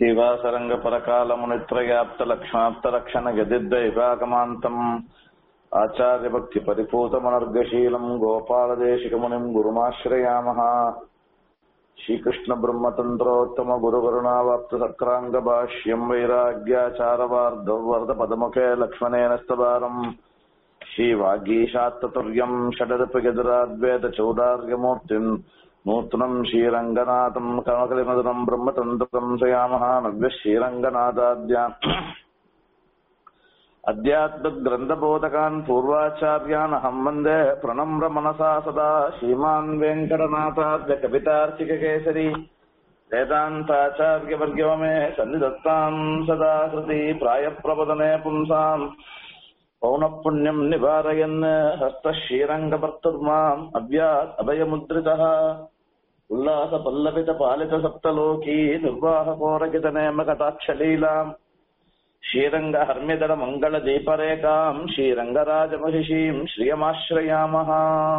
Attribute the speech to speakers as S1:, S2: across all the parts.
S1: శ్రీవాసరంగపరకాలమునిత్రయాప్తలక్ష్మాప్తరక్షణగదిద్వైపాకమాन्तम् आचार्यभक्तिपरिपूतमनर्गशीलम् गोपालदेशिकमुनिम् गुरुमाश्रयामः श्रीकृष्णब्रह्मतन्त्रोत्तमगुरुकरुणावाप्तसक्राङ्गभाष्यम् वैराग्याचारवार्धवर्धपदमुखे लक्ष्मणेन स्तवारम् श्रीवागीशात्ततुर्यम् षडरुपगजराद्वैतचौदार्यमूर्तिम् नूतनम् श्रीरङ्गनाथम् कमकलिमधुरम् ब्रह्मतन्त्रम् श्रयामः नव्यः श्रीरङ्गनाथाद्या अध्यात्मग्रन्थबोधकान् पूर्वाचार्यान् अहम् वन्दे प्रणम्र मनसा सदा श्रीमान् वेङ्कटनाथाद्य कवितार्चिककेसरी वेदान्ताचार्यवर्यो मे सन्निधत्ताम् सदा कृति प्रायप्रवदने पुंसाम् पौनःपुण्यम् निवारयन् हस्तक्षीरङ्गभर्तुर्माम् अव्यात् अभयमुद्रितः उल्लासपल्लवितपालितसप्तलोकी निर्वाहकोरकितनेमकटाक्षलीलाम् श्रीरङ्गहर्म्यदरमङ्गलदीपरेखाम् श्रीरङ्गराजमहिषीम् श्रियमाश्रयामः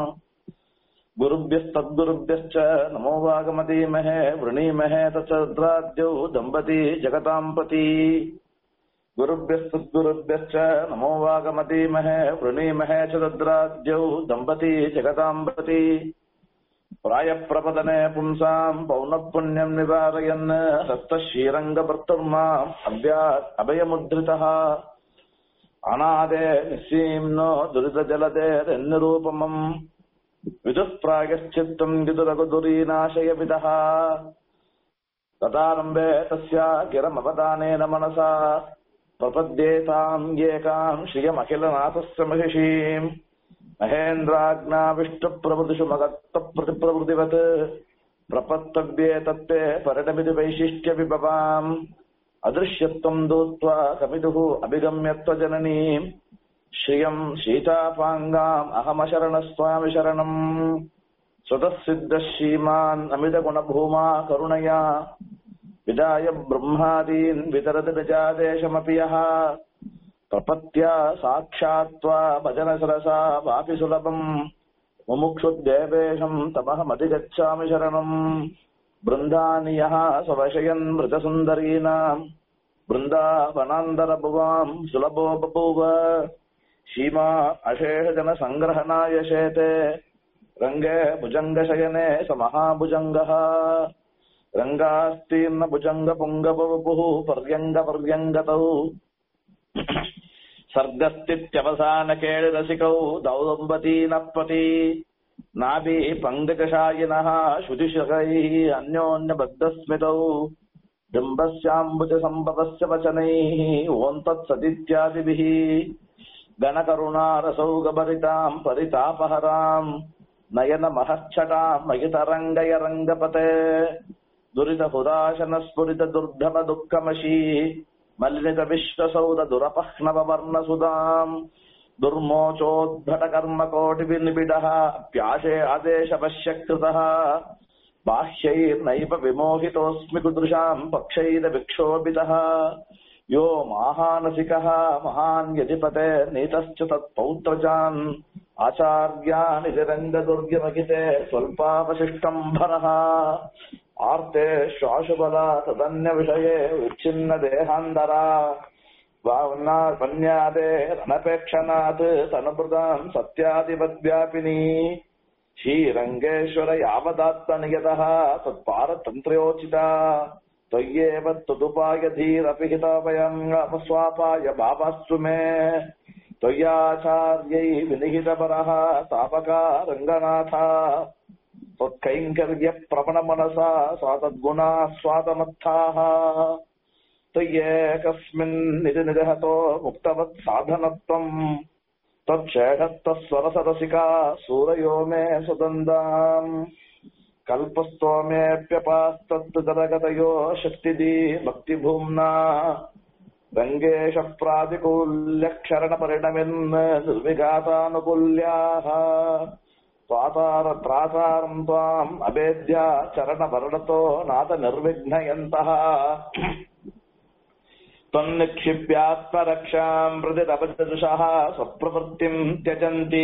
S1: गुरुभ्यस्तद्गुरुभ्यश्च नमो वागमदीमहे वृणीमहे तच्चद्राद्यौ दम्पती जगताम् पती गुरुभ्यस्तद्गुरुभ्यश्च नमो वागमदीमहे वृणीमहे च तद्राद्यौ दम्पती जगताम् पती प्रायप्रपदने पुंसाम् पौनःपुण्यम् निवारयन् हस्तक्षीरङ्गभर्तुर्माम् अभ्यात् अभयमुद्रितः अनादे निःसीम्नो दुरितजलदेरन्यरूपमम् विदुः प्रायश्चित्तम् विदुरगुदुरीनाशयविदः तदारम्भे तस्या गिरमवदानेन मनसा प्रपद्येताम् येकाम् श्रियमखिलनाथस्य महिषीम् महेन्द्राज्ञाविष्टप्रभृतिषु मगत्तप्रतिप्रभृतिवत् प्रपत्तव्ये तत्ते परिणमिति वैशिष्ट्यविभवाम् अदृश्यत्वम् दूत्वा कमिदुः अभिगम्यत्वजननीम् श्रियम् सीतापाङ्गाम् अहमशरणस्वामि शरणम् स्वतः सिद्धः श्रीमान् अमितगुणभूमा करुणया विदाय ब्रह्मादीन् वितरति निजादेशमपि यः प्रपत्या साक्षात्त्वा भजनसरसा वापि सुलभम् मुमुक्षुद्देवेशम् तमहमधिगच्छामि शरणम् बृन्दानि यः स्ववशयन् मृतसुन्दरीणाम् बृन्दावनान्तरभुवाम् सुलभो बभूव सीमा अशेषजनसङ्ग्रहणाय शेते रङ्गे भुजङ्गशयने स महाभुजङ्गः रङ्गास्तीर्णभुजङ्गपुङ्गबपुः पर्यङ्गपर्यङ्गतौ सर्गस्तित्यवसानकेळिरसिकौ दौदम्बतीनपति नाभि पङ्कजशायिनः श्रुतिशकैः अन्योन्यबद्धस्मितौ बिम्बस्याम्बुजसम्भवस्य वचनैः ओम् तत्सदित्यादिभिः गणकरुणारसौगभरिताम् परितापहराम् नयनमहच्छटाम् महितरङ्गय रङ्गपते दुरितहुदाशनस्फुरितदुर्धमदुःखमशी मल्लित विश्वसौद दुरपह्नववर्णसुधाम् दुर्मोचोद्भटकर्मकोटिविनिबिडः प्याशे आदेशपश्यकृतः बाह्यैर्नैव विमोहितोऽस्मि कुदृशाम् पक्षैरविक्षोभितः यो माहानसिकः महान् यदिपते नीतश्च तत्पौत्रजान् आचार्यानिरङ्गदुर्गमगिते स्वल्पावशिष्टम् भरः आर्ते श्वासुबला तदन्यविषये विच्छिन्नदेहान्तरा वन्यादे रणपेक्षणात् तनुभृताम् सत्यादिवद्व्यापिनी श्रीरङ्गेश्वर यावदात्मनियतः तत्पारतन्त्र्योचिता त्वय्येव तदुपायधीरपि हितापयम् अपस्वापाय भावास्तु मे त्वय्याचार्यै विनिहितपरः तापका रङ्गनाथ त्वत्कैङ्कर्यप्रवणमनसा स्वातद्गुणा स्वातमत्थाः त्वय्येकस्मिन्निति निजहतो मुक्तवत् साधनत्वम् त्वच्छेषत्वस्वरसरसिका सूरयो मे सुदन्दाम् कल्पस्त्वमेऽप्यपास्तत्तदगतयो शक्तिदी भक्तिभूम्ना रङ्गेश प्रातिकूल्यक्षरणपरिणमिन् निर्विघातानुकूल्याः त्वातारत्रातारम् त्वाम् अभेद्या चरणवरणतो नाथ निर्विघ्नयन्तः त्वन्निक्षिप्यात्मरक्षाम् प्रतिरपदृशः स्वप्रवृत्तिम् त्यजन्ति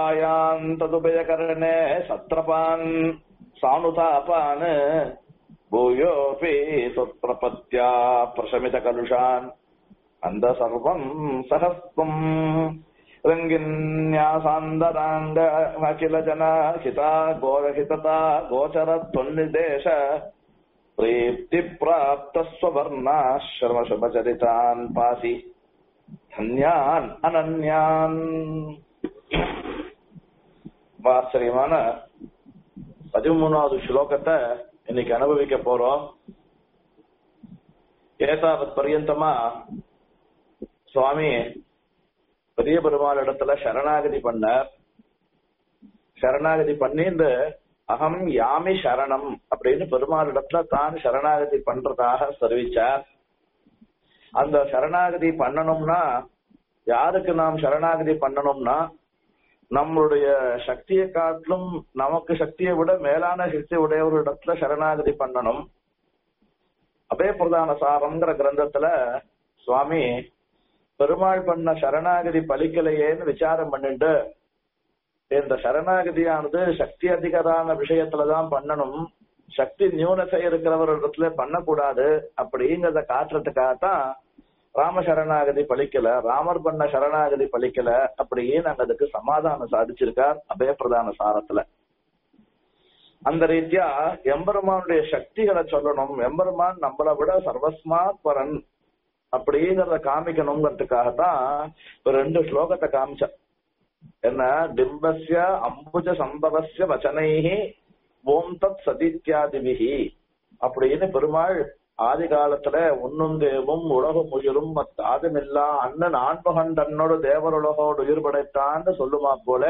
S1: त्यक्तोपायान् तदुभयकरणे सत्रपान् सानुतापान् भूयोऽपि त्वत्प्रपत्या प्रशमितकलुषान् अन्ध सर्वम् सहस्त्वम् रङ्गिन्यासान्दराङ्ग अखिल जना हिता गोरहितता गोचरत्वन्निदेश प्रीप्तिप्राप्तस्ववर्णाश्रमशुभचरितान् पासि धन्यान् अनन्यान् ஆச்சரியமான பதிமூணாவது ஸ்லோகத்தை இன்னைக்கு அனுபவிக்க போறோம் ஏதாவது பர்யந்தமா சுவாமி பெரிய பெருமாள் இடத்துல சரணாகதி பண்ணார் சரணாகதி பண்ணிட்டு அகம் யாமி சரணம் அப்படின்னு பெருமாள் இடத்துல தான் சரணாகதி பண்றதாக தெரிவிச்சார் அந்த சரணாகதி பண்ணணும்னா யாருக்கு நாம் சரணாகதி பண்ணணும்னா நம்மளுடைய சக்தியை காட்டிலும் நமக்கு சக்தியை விட மேலான சக்தி உடையவர்களிடத்துல சரணாகதி பண்ணணும் அபய பிரதான சாரம்ங்கிற கிரந்தத்துல சுவாமி பெருமாள் பண்ண சரணாகதி பலிக்கலையேன்னு விசாரம் பண்ணிட்டு இந்த சரணாகதியானது சக்தி அதிகரான விஷயத்துலதான் பண்ணணும் சக்தி நியூனத்தை இருக்கிறவரிடத்துல பண்ணக்கூடாது அப்படிங்கறத காட்டுறதுக்காகத்தான் ராம சரணாகதி பலிக்கல ராமர் பண்ண சரணாகதி பலிக்கல அப்படியே நாங்க அதுக்கு சமாதானம் சாதிச்சிருக்கார் அபயப்பிரதான சாரத்துல அந்த ரீதியா எம்பெருமானுடைய சக்திகளை சொல்லணும் எம்பெருமான் நம்மளை விட சர்வஸ்மாத் பரன் அப்படிங்கறத காமிக்கணுங்கிறதுக்காகத்தான் ஒரு ரெண்டு ஸ்லோகத்தை காமிச்ச என்ன டிம்பஸ்ய அம்புஜ சம்பவசிய வச்சனைஹி ஓம் தத் சதித்யாதிபிகி அப்படின்னு பெருமாள் ஆதி காலத்துல உண்ணும் தேவும் உலகம் உயிரும் மத்தாதுமில்லா அண்ணன் ஆண்மகன் தன்னோடு தேவருலகோடு உயிர் படைத்தான்னு சொல்லுமா போல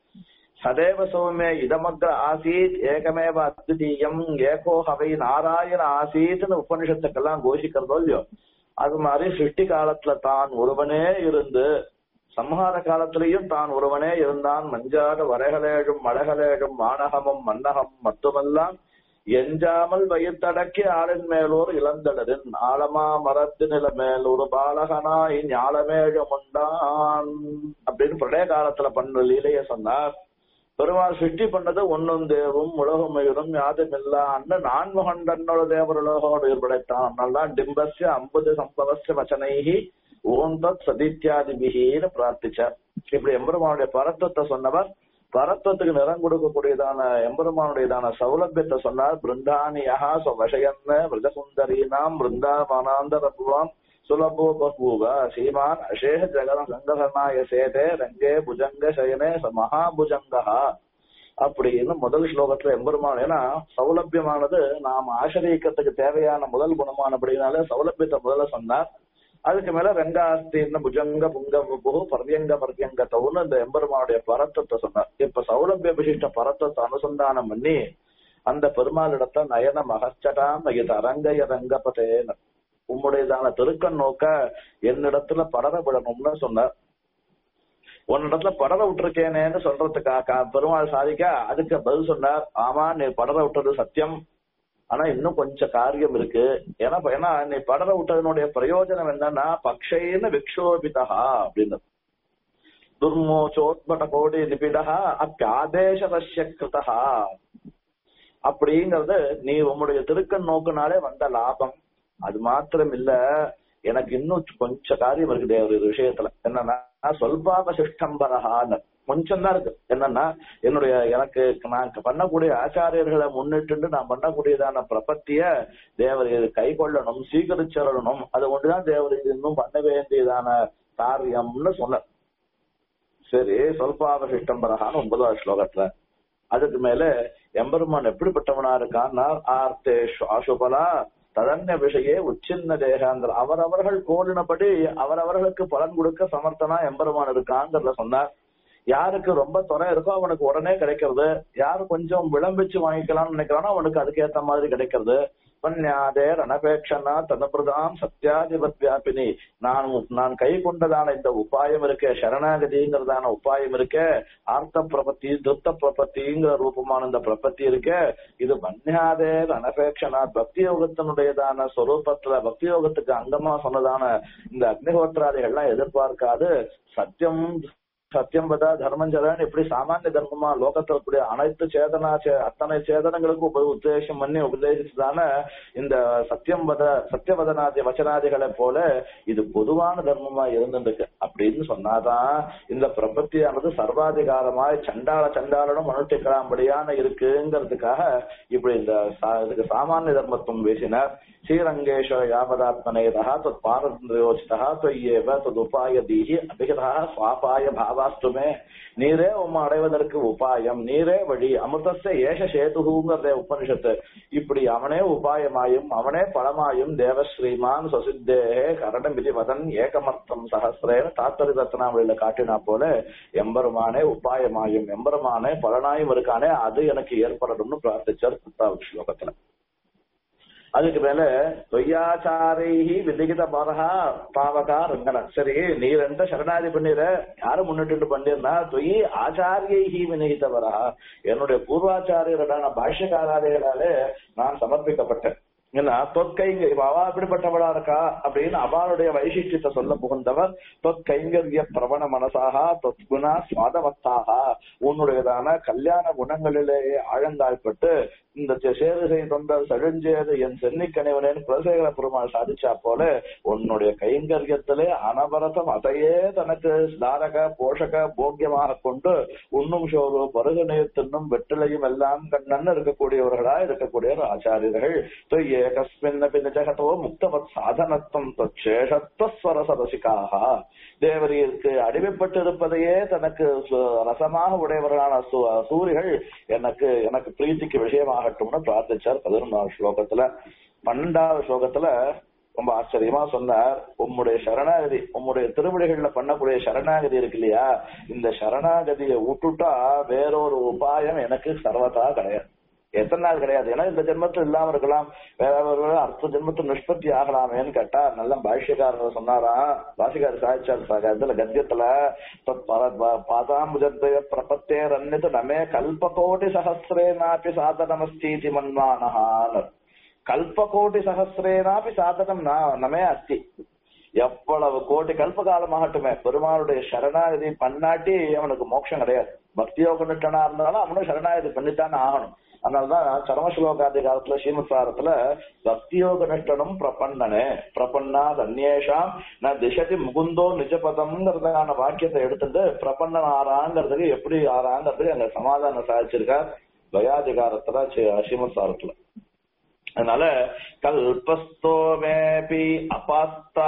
S1: சதேவ சௌமே இதமக்ர ஆசீத் ஏகமேவ அத்விதீயம் ஏகோ ஹவை நாராயண ஆசீத்னு உபனிஷத்துக்கெல்லாம் கோஷிக்கிறதோ இல்லையோ அது மாதிரி சிருஷ்டி காலத்துல தான் ஒருவனே இருந்து சம்ஹார காலத்திலையும் தான் ஒருவனே இருந்தான் மஞ்சாட வரைகளேழும் மழகலேழும் வானகமும் மன்னகம் மட்டுமல்லாம் எஞ்சாமல் வயிற்றடக்கி ஆளின் மேலோர் இளந்தடரின் ஆழமா மரத்து நில மேல் ஒரு பாலகனாய் ஞாலமேழம் உண்டான் அப்படின்னு பிரளய காலத்துல பண்ண லீலைய சொன்னார் பெருமாள் சிருஷ்டி பண்ணது ஒன்னும் தேவும் உலகமயுரும் யாதுமில்லா அண்ணன் நான்முகன் தன்னோட தேவர் உலகோடு உயிர்படைத்தான் நல்லா டிம்பஸ்ய அம்பது சம்பவசிய வச்சனைகி ஓம் தத் சதித்யாதிபிகின்னு பிரார்த்திச்சார் இப்படி எம்பெருமானுடைய பரத்துவத்தை சொன்னவர் பரத்துவத்துக்கு நிறம் கொடுக்கக்கூடியதான எம்பெருமானுடையதான சௌலபியத்தை சொன்னார் பிருந்தானியா விஷயன்னு மிருகசுந்தரீனாம் பிருந்தாமானாந்தர புவாம் சுலபோ பகூவ ஸ்ரீமான் அசேஷ ஜெகன சங்கசனாய சேதே ரங்கே புஜங்க சயனே ச மகாபுஜங்கா அப்படின்னு முதல் ஸ்லோகத்துல எம்பெருமான் ஏன்னா சௌலபியமானது நாம் ஆசிரியக்கிறதுக்கு தேவையான முதல் குணமானபடினால சௌலபியத்தை முதல்ல சொன்னார் அதுக்கு மேல ரெங்காஸ்தீர்ண புஜங்க புங்க புகு பர்யங்க பர்யங்கத்தவுன்னு இந்த எம்பெருமானுடைய பரத்தத்தை சொன்னார் இப்ப சௌலபிய விசிஷ்ட பரத்தத்தை அனுசந்தானம் பண்ணி அந்த பெருமாளிடத்த நயன மகச்சடாம் இது அரங்கய ரங்கபதேன உம்முடையதான திருக்கண் நோக்க என்னிடத்துல படர விடணும்னு சொன்னார் உன்னிடத்துல படர விட்டுருக்கேனேன்னு சொல்றதுக்காக பெருமாள் சாதிக்க அதுக்கு பதில் சொன்னார் ஆமா நீ படர விட்டது சத்தியம் ஆனா இன்னும் கொஞ்சம் காரியம் இருக்கு ஏன்னா ஏன்னா நீ படர விட்டதனுடைய பிரயோஜனம் என்னன்னா பக்ஷைன்னு விக்ஷோபிதா அப்படின்னு துர்மோச்சோத்பட கோடி நிபிடா அப்பியாதேசவசிய கிருதா அப்படிங்கறது நீ உன்னுடைய திருக்கண் நோக்குனாலே வந்த லாபம் அது மாத்திரம் இல்ல எனக்கு இன்னும் கொஞ்சம் காரியம் இருக்குது ஒரு விஷயத்துல என்னன்னா சொல்பாபசிஷ்டம்பரஹான்னு கொஞ்சம் தான் இருக்கு என்னன்னா என்னுடைய எனக்கு நான் பண்ணக்கூடிய ஆச்சாரியர்களை முன்னிட்டு நான் பண்ணக்கூடியதான பிரபத்திய தேவர் கை கொள்ளணும் சீகரிச்சரணும் அது ஒன்றுதான் தேவர் இன்னும் பண்ண வேண்டியதான காரியம்னு சொன்னார் சரி சொல்பாவசிஷ்டம்பரகான்னு ஒன்பதாவது ஸ்லோகத்துல அதுக்கு மேல எம்பெருமான் எப்படிப்பட்டவனா இருக்கான்னா ஆர்த்தே ஆசுபலா ததன்ய விஷயே உச்சின்ன தேகாந்திர அவரவர்கள் கோலினபடி அவரவர்களுக்கு பலன் கொடுக்க சமர்த்தனா எம்பெருமான் இருக்காங்கிறத சொன்னார் யாருக்கு ரொம்ப துறை இருக்கோ அவனுக்கு உடனே கிடைக்கிறது யாரு கொஞ்சம் விளம்பிச்சு வாங்கிக்கலாம்னு நினைக்கிறானோ அவனுக்கு அதுக்கேத்த மாதிரி கிடைக்கிறது பன்யாதே ரணபேட்சனா தனபிரதாம் சத்யாதிபத் வியாபினி நான் நான் கை கொண்டதான இந்த உபாயம் இருக்க சரணாகதிங்கிறதான உபாயம் இருக்க ஆர்த்த பிரபத்தி திருத்த பிரபத்திங்கிற ரூபமான இந்த பிரபத்தி இருக்க இது மன்யாதே ரணபேட்சனா பக்தி யோகத்தினுடையதான சொரூபத்துல பக்தி யோகத்துக்கு அங்கமா சொன்னதான இந்த அக்னிஹோத்திராதிகள்லாம் எதிர்பார்க்காது சத்தியம் சத்தியம் பதா தர்மம் சதான்னு எப்படி சாமானிய தர்மமா லோகத்துல கூடிய அனைத்து சேதனா சே- அத்தனை சேதனங்களுக்கும் உப- உத்தேசம் பண்ணி உபதேசிச்சதான இந்த சத்தியம் பத சத்தியவதனாதி வச்சனாதிகளை போல இது பொதுவான தர்மமா இருந்துருக்கு அப்படின்னு சொன்னாதான் இந்த பிரபத்தியானது சர்வாதிகாரமாய் சண்டாள சண்டாளனும் அனுஷ்டிக்கலாம்படியான இருக்குங்கிறதுக்காக இப்படி இந்த சா- இதுக்கு சாமானிய தர்மத்துவம் பேசினார் ஸ்ரீரங்கேஸ்வர யாவதாத்மனேதா தத் பாரந்திரோச்சிதா தொய்யேவ தது உபாய தீஹி அபிகதா சுவாபாய பாவாஸ்துமே நீரே உம்மை அடைவதற்கு உபாயம் நீரே வழி அமிர்தஸ்ய ஏஷ சேதுங்கிறத உபனிஷத்து இப்படி அவனே உபாயமாயும் அவனே பலமாயும் தேவஸ்ரீமான் சசித்தேகே கரணம் விதி வதன் ஏகமர்த்தம் சகசிரேன தாத்தரி ரத்னாவளியில காட்டினா போல எம்பெருமானே உபாயமாயும் எம்பெருமானே பலனாயும் இருக்கானே அது எனக்கு ஏற்படணும்னு பிரார்த்திச்சார் பத்தாவது ஸ்லோகத்துல அதுக்கு மேல தொய்யாச்சாரைஹி விதிகித பரஹா பாவகா ரங்கன சரி நீ ரெண்ட சரணாதி பண்ணிற யாரு முன்னிட்டு பண்ணிருந்தா தொய் ஆச்சாரியைஹி விநிகித பரஹா என்னுடைய பூர்வாச்சாரியர்களான பாஷ்யகாராதிகளாலே நான் சமர்ப்பிக்கப்பட்டேன் ஏன்னா தொற்கைங்க இப்ப அவ அப்படிப்பட்டவளா இருக்கா அப்படின்னு அவளுடைய வைசிஷ்டியத்தை சொல்ல புகுந்தவர் தொற்கைங்கரிய பிரபண மனசாக தொத்குணா சுவாதவத்தாக உன்னுடையதான கல்யாண குணங்களிலேயே ஆழந்தாழ்பட்டு இந்த சேருகை தொண்டர் சழுஞ்சேது என் சென்னிக்கணிவனேன் குலசேகர பெருமாள் சாதிச்சா போல உன்னுடைய கைங்கரியத்திலே அனவரதம் அதையே தனக்கு தாரக போஷக போக்கியமாக கொண்டு உண்ணும் சோறு பருகு நீர் தின்னும் வெற்றிலையும் எல்லாம் கண்ணன் இருக்கக்கூடியவர்களா இருக்கக்கூடிய ஆச்சாரியர்கள் தொய் ஏகஸ்மின் ஜகத்தோ முக்தவத் சாதனத்துவம் தொச்சேஷத்வஸ்வர சரசிகாக தேவரியருக்கு அடிமைப்பட்டு இருப்பதையே தனக்கு சு- ரசமாக உடையவர்களான சு- சூரிகள் எனக்கு எனக்கு பிரீத்திக்கு விஷயமாகட்டும்னு பிரார்த்திச்சார் பதினொன்றாவது ஸ்லோகத்துல பன்னெண்டாவது ஸ்லோகத்துல ரொம்ப ஆச்சரியமா சொன்னார் உம்முடைய சரணாகதி உம்முடைய திருவிழிகள்ல பண்ணக்கூடிய சரணாகதி இருக்கு இல்லையா இந்த சரணாகதியை விட்டுட்டா வேறொரு உபாயம் எனக்கு சர்வதா கிடையாது எத்தனை நாள் கிடையாது ஏன்னா இந்த ஜென்மத்துல இல்லாம இருக்கலாம் வேற ஒரு அடுத்த ஜென்மத்துல நிஷ்பத்தி ஆகலாமேன்னு கேட்டா நல்ல பாஷ்யக்காரர் சொன்னாராம் பாஷிகாரர் சாதிச்சார் சார் இதுல கத்தியத்துல பாதாம்புஜத்வய பிரபத்தேர் அந்நித்து நமே கல்பகோட்டி சகசிரேனாப்பி சாதனமஸ்தீதி மன்மானஹான் கல்பகோட்டி சகசிரேனாப்பி சாதனம் ந- நமே அஸ்தி எவ்வளவு கோடி கல்ப காலமாகட்டுமே பெருமாளுடைய சரணாகதி பண்ணாட்டி அவனுக்கு மோட்சம் கிடையாது பக்தியோக நிட்டனா இருந்தாலும் அவனும் சரணாகதி பண்ணித்தானே ஆகணும் அதனாலதான் சரமஸ்லோகாதி காலத்துல ஸ்ரீமத்சாரத்துல பக்தியோக நிஷ்டனும் பிரபன்னனே பிரபன்னாத் அந்நேஷாம் நான் திசதி முகுந்தோ நிஜபதம்ங்கிறதான வாக்கியத்தை எடுத்துட்டு பிரபன்னன் ஆறாங்கிறதுக்கு எப்படி ஆறாங்கிறதுக்கு அங்க சமாதானம் சாதிச்சிருக்கார் துவயாதிகாரத்துல ஸ்ரீமத்சாரத்துல அதனால கல்பஸ்தோமேபி அபாஸ்தா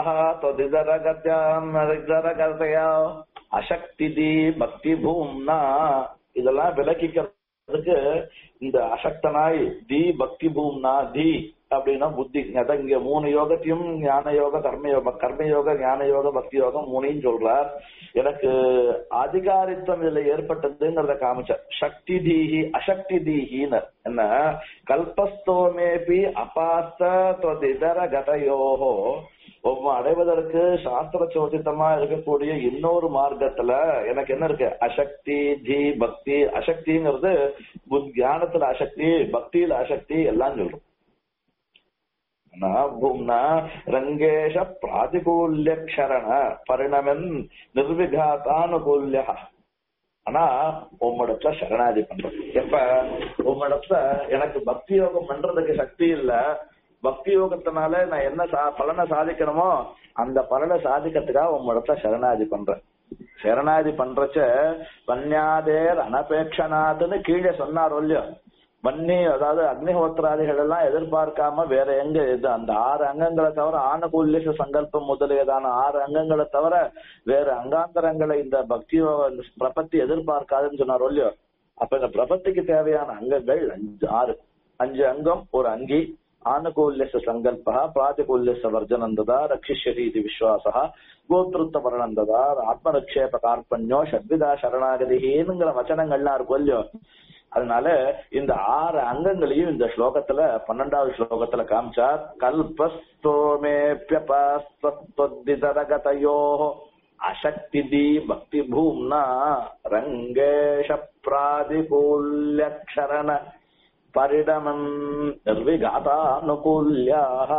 S1: தொதிதரகத்யா அசக்தி தி பக்தி பூம்னா இதெல்லாம் விளக்கிக்கிறதுக்கு இந்த அசக்தனாய் தி பக்தி பூம்னா தி அப்படின்னா புத்தி அதான் இங்க மூணு யோகத்தையும் ஞான யோக கர்ம யோக கர்ம யோக ஞான யோக பக்தி யோகம் மூணையும் சொல்றார் எனக்கு அதிகாரித்துவம் இதுல ஏற்பட்டதுங்கிறத காமிச்சார் சக்தி தீஹி அசக்தி தீஹின்னு என்ன கல்பஸ்தோமேபி அபாஸ்த தொதிதர கதயோகோ ஒவ்வொரு அடைவதற்கு சாஸ்திர சோதித்தமா இருக்கக்கூடிய இன்னொரு மார்க்கத்துல எனக்கு என்ன இருக்கு அசக்தி தி பக்தி அசக்திங்கிறது புத்- ஞானத்துல அசக்தி பக்தியில அசக்தி எல்லாம் சொல்றோம் न भूम्ना रङ्गेश प्रातिकूल्यक्षरण परिणमன் நிர்விகாத்தானுகூல்ய ஆனா உம்மிடத்துல சரணாதி பண்றது எப்ப உம்மிடத்துல எனக்கு பக்தி யோகம் பண்றதுக்கு சக்தி இல்ல பக்தி யோகத்தினால நான் என்ன சா- பலனை சாதிக்கணுமோ அந்த பலனை சாதிக்கிறதுக்காக உம்மிடத்துல சரணாதி பண்றேன் சரணாதி பண்றச்ச வன்யாதேர் அனபேட்சனாதுன்னு கீழே சொன்னார் இல்லையோ வன்னி அதாவது அக்னிஹோத்திராதிகள் எல்லாம் எதிர்பார்க்காம வேற எங்க இது அந்த ஆறு அங்கங்களை தவிர ஆணுகூல்ய சங்கல்பம் முதலியதான ஆறு அங்கங்களை தவிர வேற அங்காந்தரங்களை இந்த பக்தியோ இந்த பிரபத்தி எதிர்பார்க்காதுன்னு சொன்னார் இல்லையோ அப்ப இந்த பிரபத்திக்கு தேவையான அங்கங்கள் அஞ்சு ஆறு அஞ்சு அங்கம் ஒரு அங்கி ஆனுகூல்யச சங்கல்ப பிராதிகூல்யச வர்ஜனந்ததா ரட்சிஷ்யதி இது விஸ்வாசா கோத்ருத்த வரணந்ததா ஆத்மரக்ஷேப கார்பண்யோ ஷட்விதா சரணாகதிங்கிற வச்சனங்கள்லாம் இருக்கும் இல்லையோ அதனால இந்த ஆறு அங்கங்களையும் இந்த ஸ்லோகத்துல பன்னெண்டாவது ஸ்லோகத்துல காமிச்சார் கல்பஸ்தோமேபியபாஸ்தரகதையோ அசக்தி தி பக்தி பூம்னா ரங்கேஷ பிராதிகூல்யக்ஷரண பரிடமன் நிர்விகாதானுகூல்யாக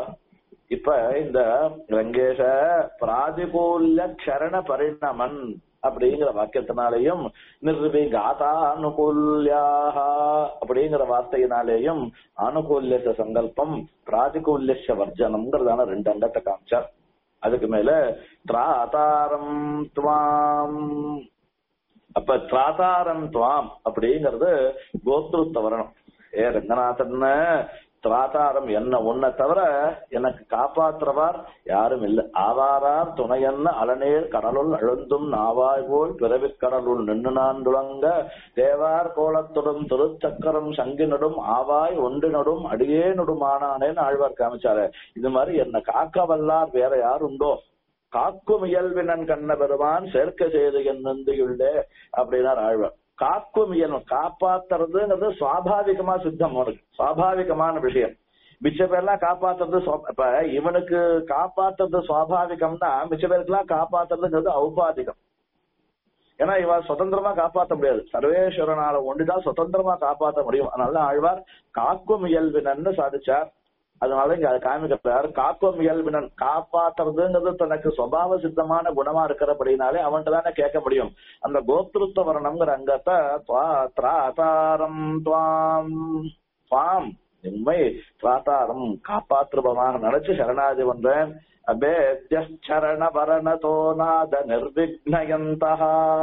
S1: இப்ப இந்த ரங்கேஷ பிராதிகூல்ய க்ஷரண பரிணமன் அப்படிங்கிற வாக்கியத்தினாலேயும் நிர்வி காதானுகூல்யாக அப்படிங்கிற வார்த்தையினாலேயும் ஆனுகூல்யச சங்கல்பம் பிராதிகூல்யச வர்ஜனம்ங்கிறதான ரெண்டு அங்கத்தை காமிச்சார் அதுக்கு மேல திராதாரம் துவாம் அப்ப திராதாரம் துவாம் அப்படிங்கிறது கோத்ருத்த வரணும் ஏ ரங்கநாதன் திராதாரம் என்ன உன்னை தவிர எனக்கு காப்பாற்றுவார் யாரும் இல்லை ஆவாரார் துணையன்ன அலநேர் கடலுள் அழுந்தும் நாவாய் போல் பிறவிக் கடலுள் நின்று நான் துளங்க தேவார் கோலத்துடன் திருச்சக்கரம் சங்கினடும் ஆவாய் ஒன்றினடும் அடியேனுடுமானானேன்னு ஆழ்வார் காமிச்சாரு இது மாதிரி என்ன காக்க வல்லார் வேற யார் உண்டோ காக்கும் இயல்பினன் கண்ண பெருமான் சேர்க்க செய்து என் நந்தியுள்ளே அப்படின்னார் ஆழ்வார் காக்கும் இயல்பு காப்பாத்துறதுங்கிறது சுவாபாவிகமா சித்தம் அவனுக்கு சுவாபாவிகமான விஷயம் மிச்ச பேர்லாம் காப்பாத்துறது சுவா- இப்ப இவனுக்கு காப்பாத்துறது சுவாபாவிகம்னா மிச்ச பேருக்குலாம் காப்பாத்துறதுங்கிறது ஔபாதிகம் ஏன்னா இவ சுதந்திரமா காப்பாத்த முடியாது சர்வேஸ்வரனால ஒண்டிதான் சுதந்திரமா காப்பாத்த முடியும் அதனால ஆழ்வார் காக்கும் இயல்பினன்னு சாதிச்சார் அதனால இங்க அதை காமிக்கிறார் காக்கும் இயல்பினன் காப்பாத்துறதுங்கிறது தனக்கு சுபாவ சித்தமான குணமா இருக்கிறபடினாலே அவன்கிட்ட தானே கேட்க முடியும் அந்த கோத்ருத்த வரணம்ங்கிற அங்கத்தை துவா- திராதாரம் துவாம் துவாம் உண்மை திராதாரம் காப்பாற்றுபவனாக நினைச்சு சரணாதி பண்றேன் அபேத்யரண வரணதோ நாத நிர்விக்னயந்தா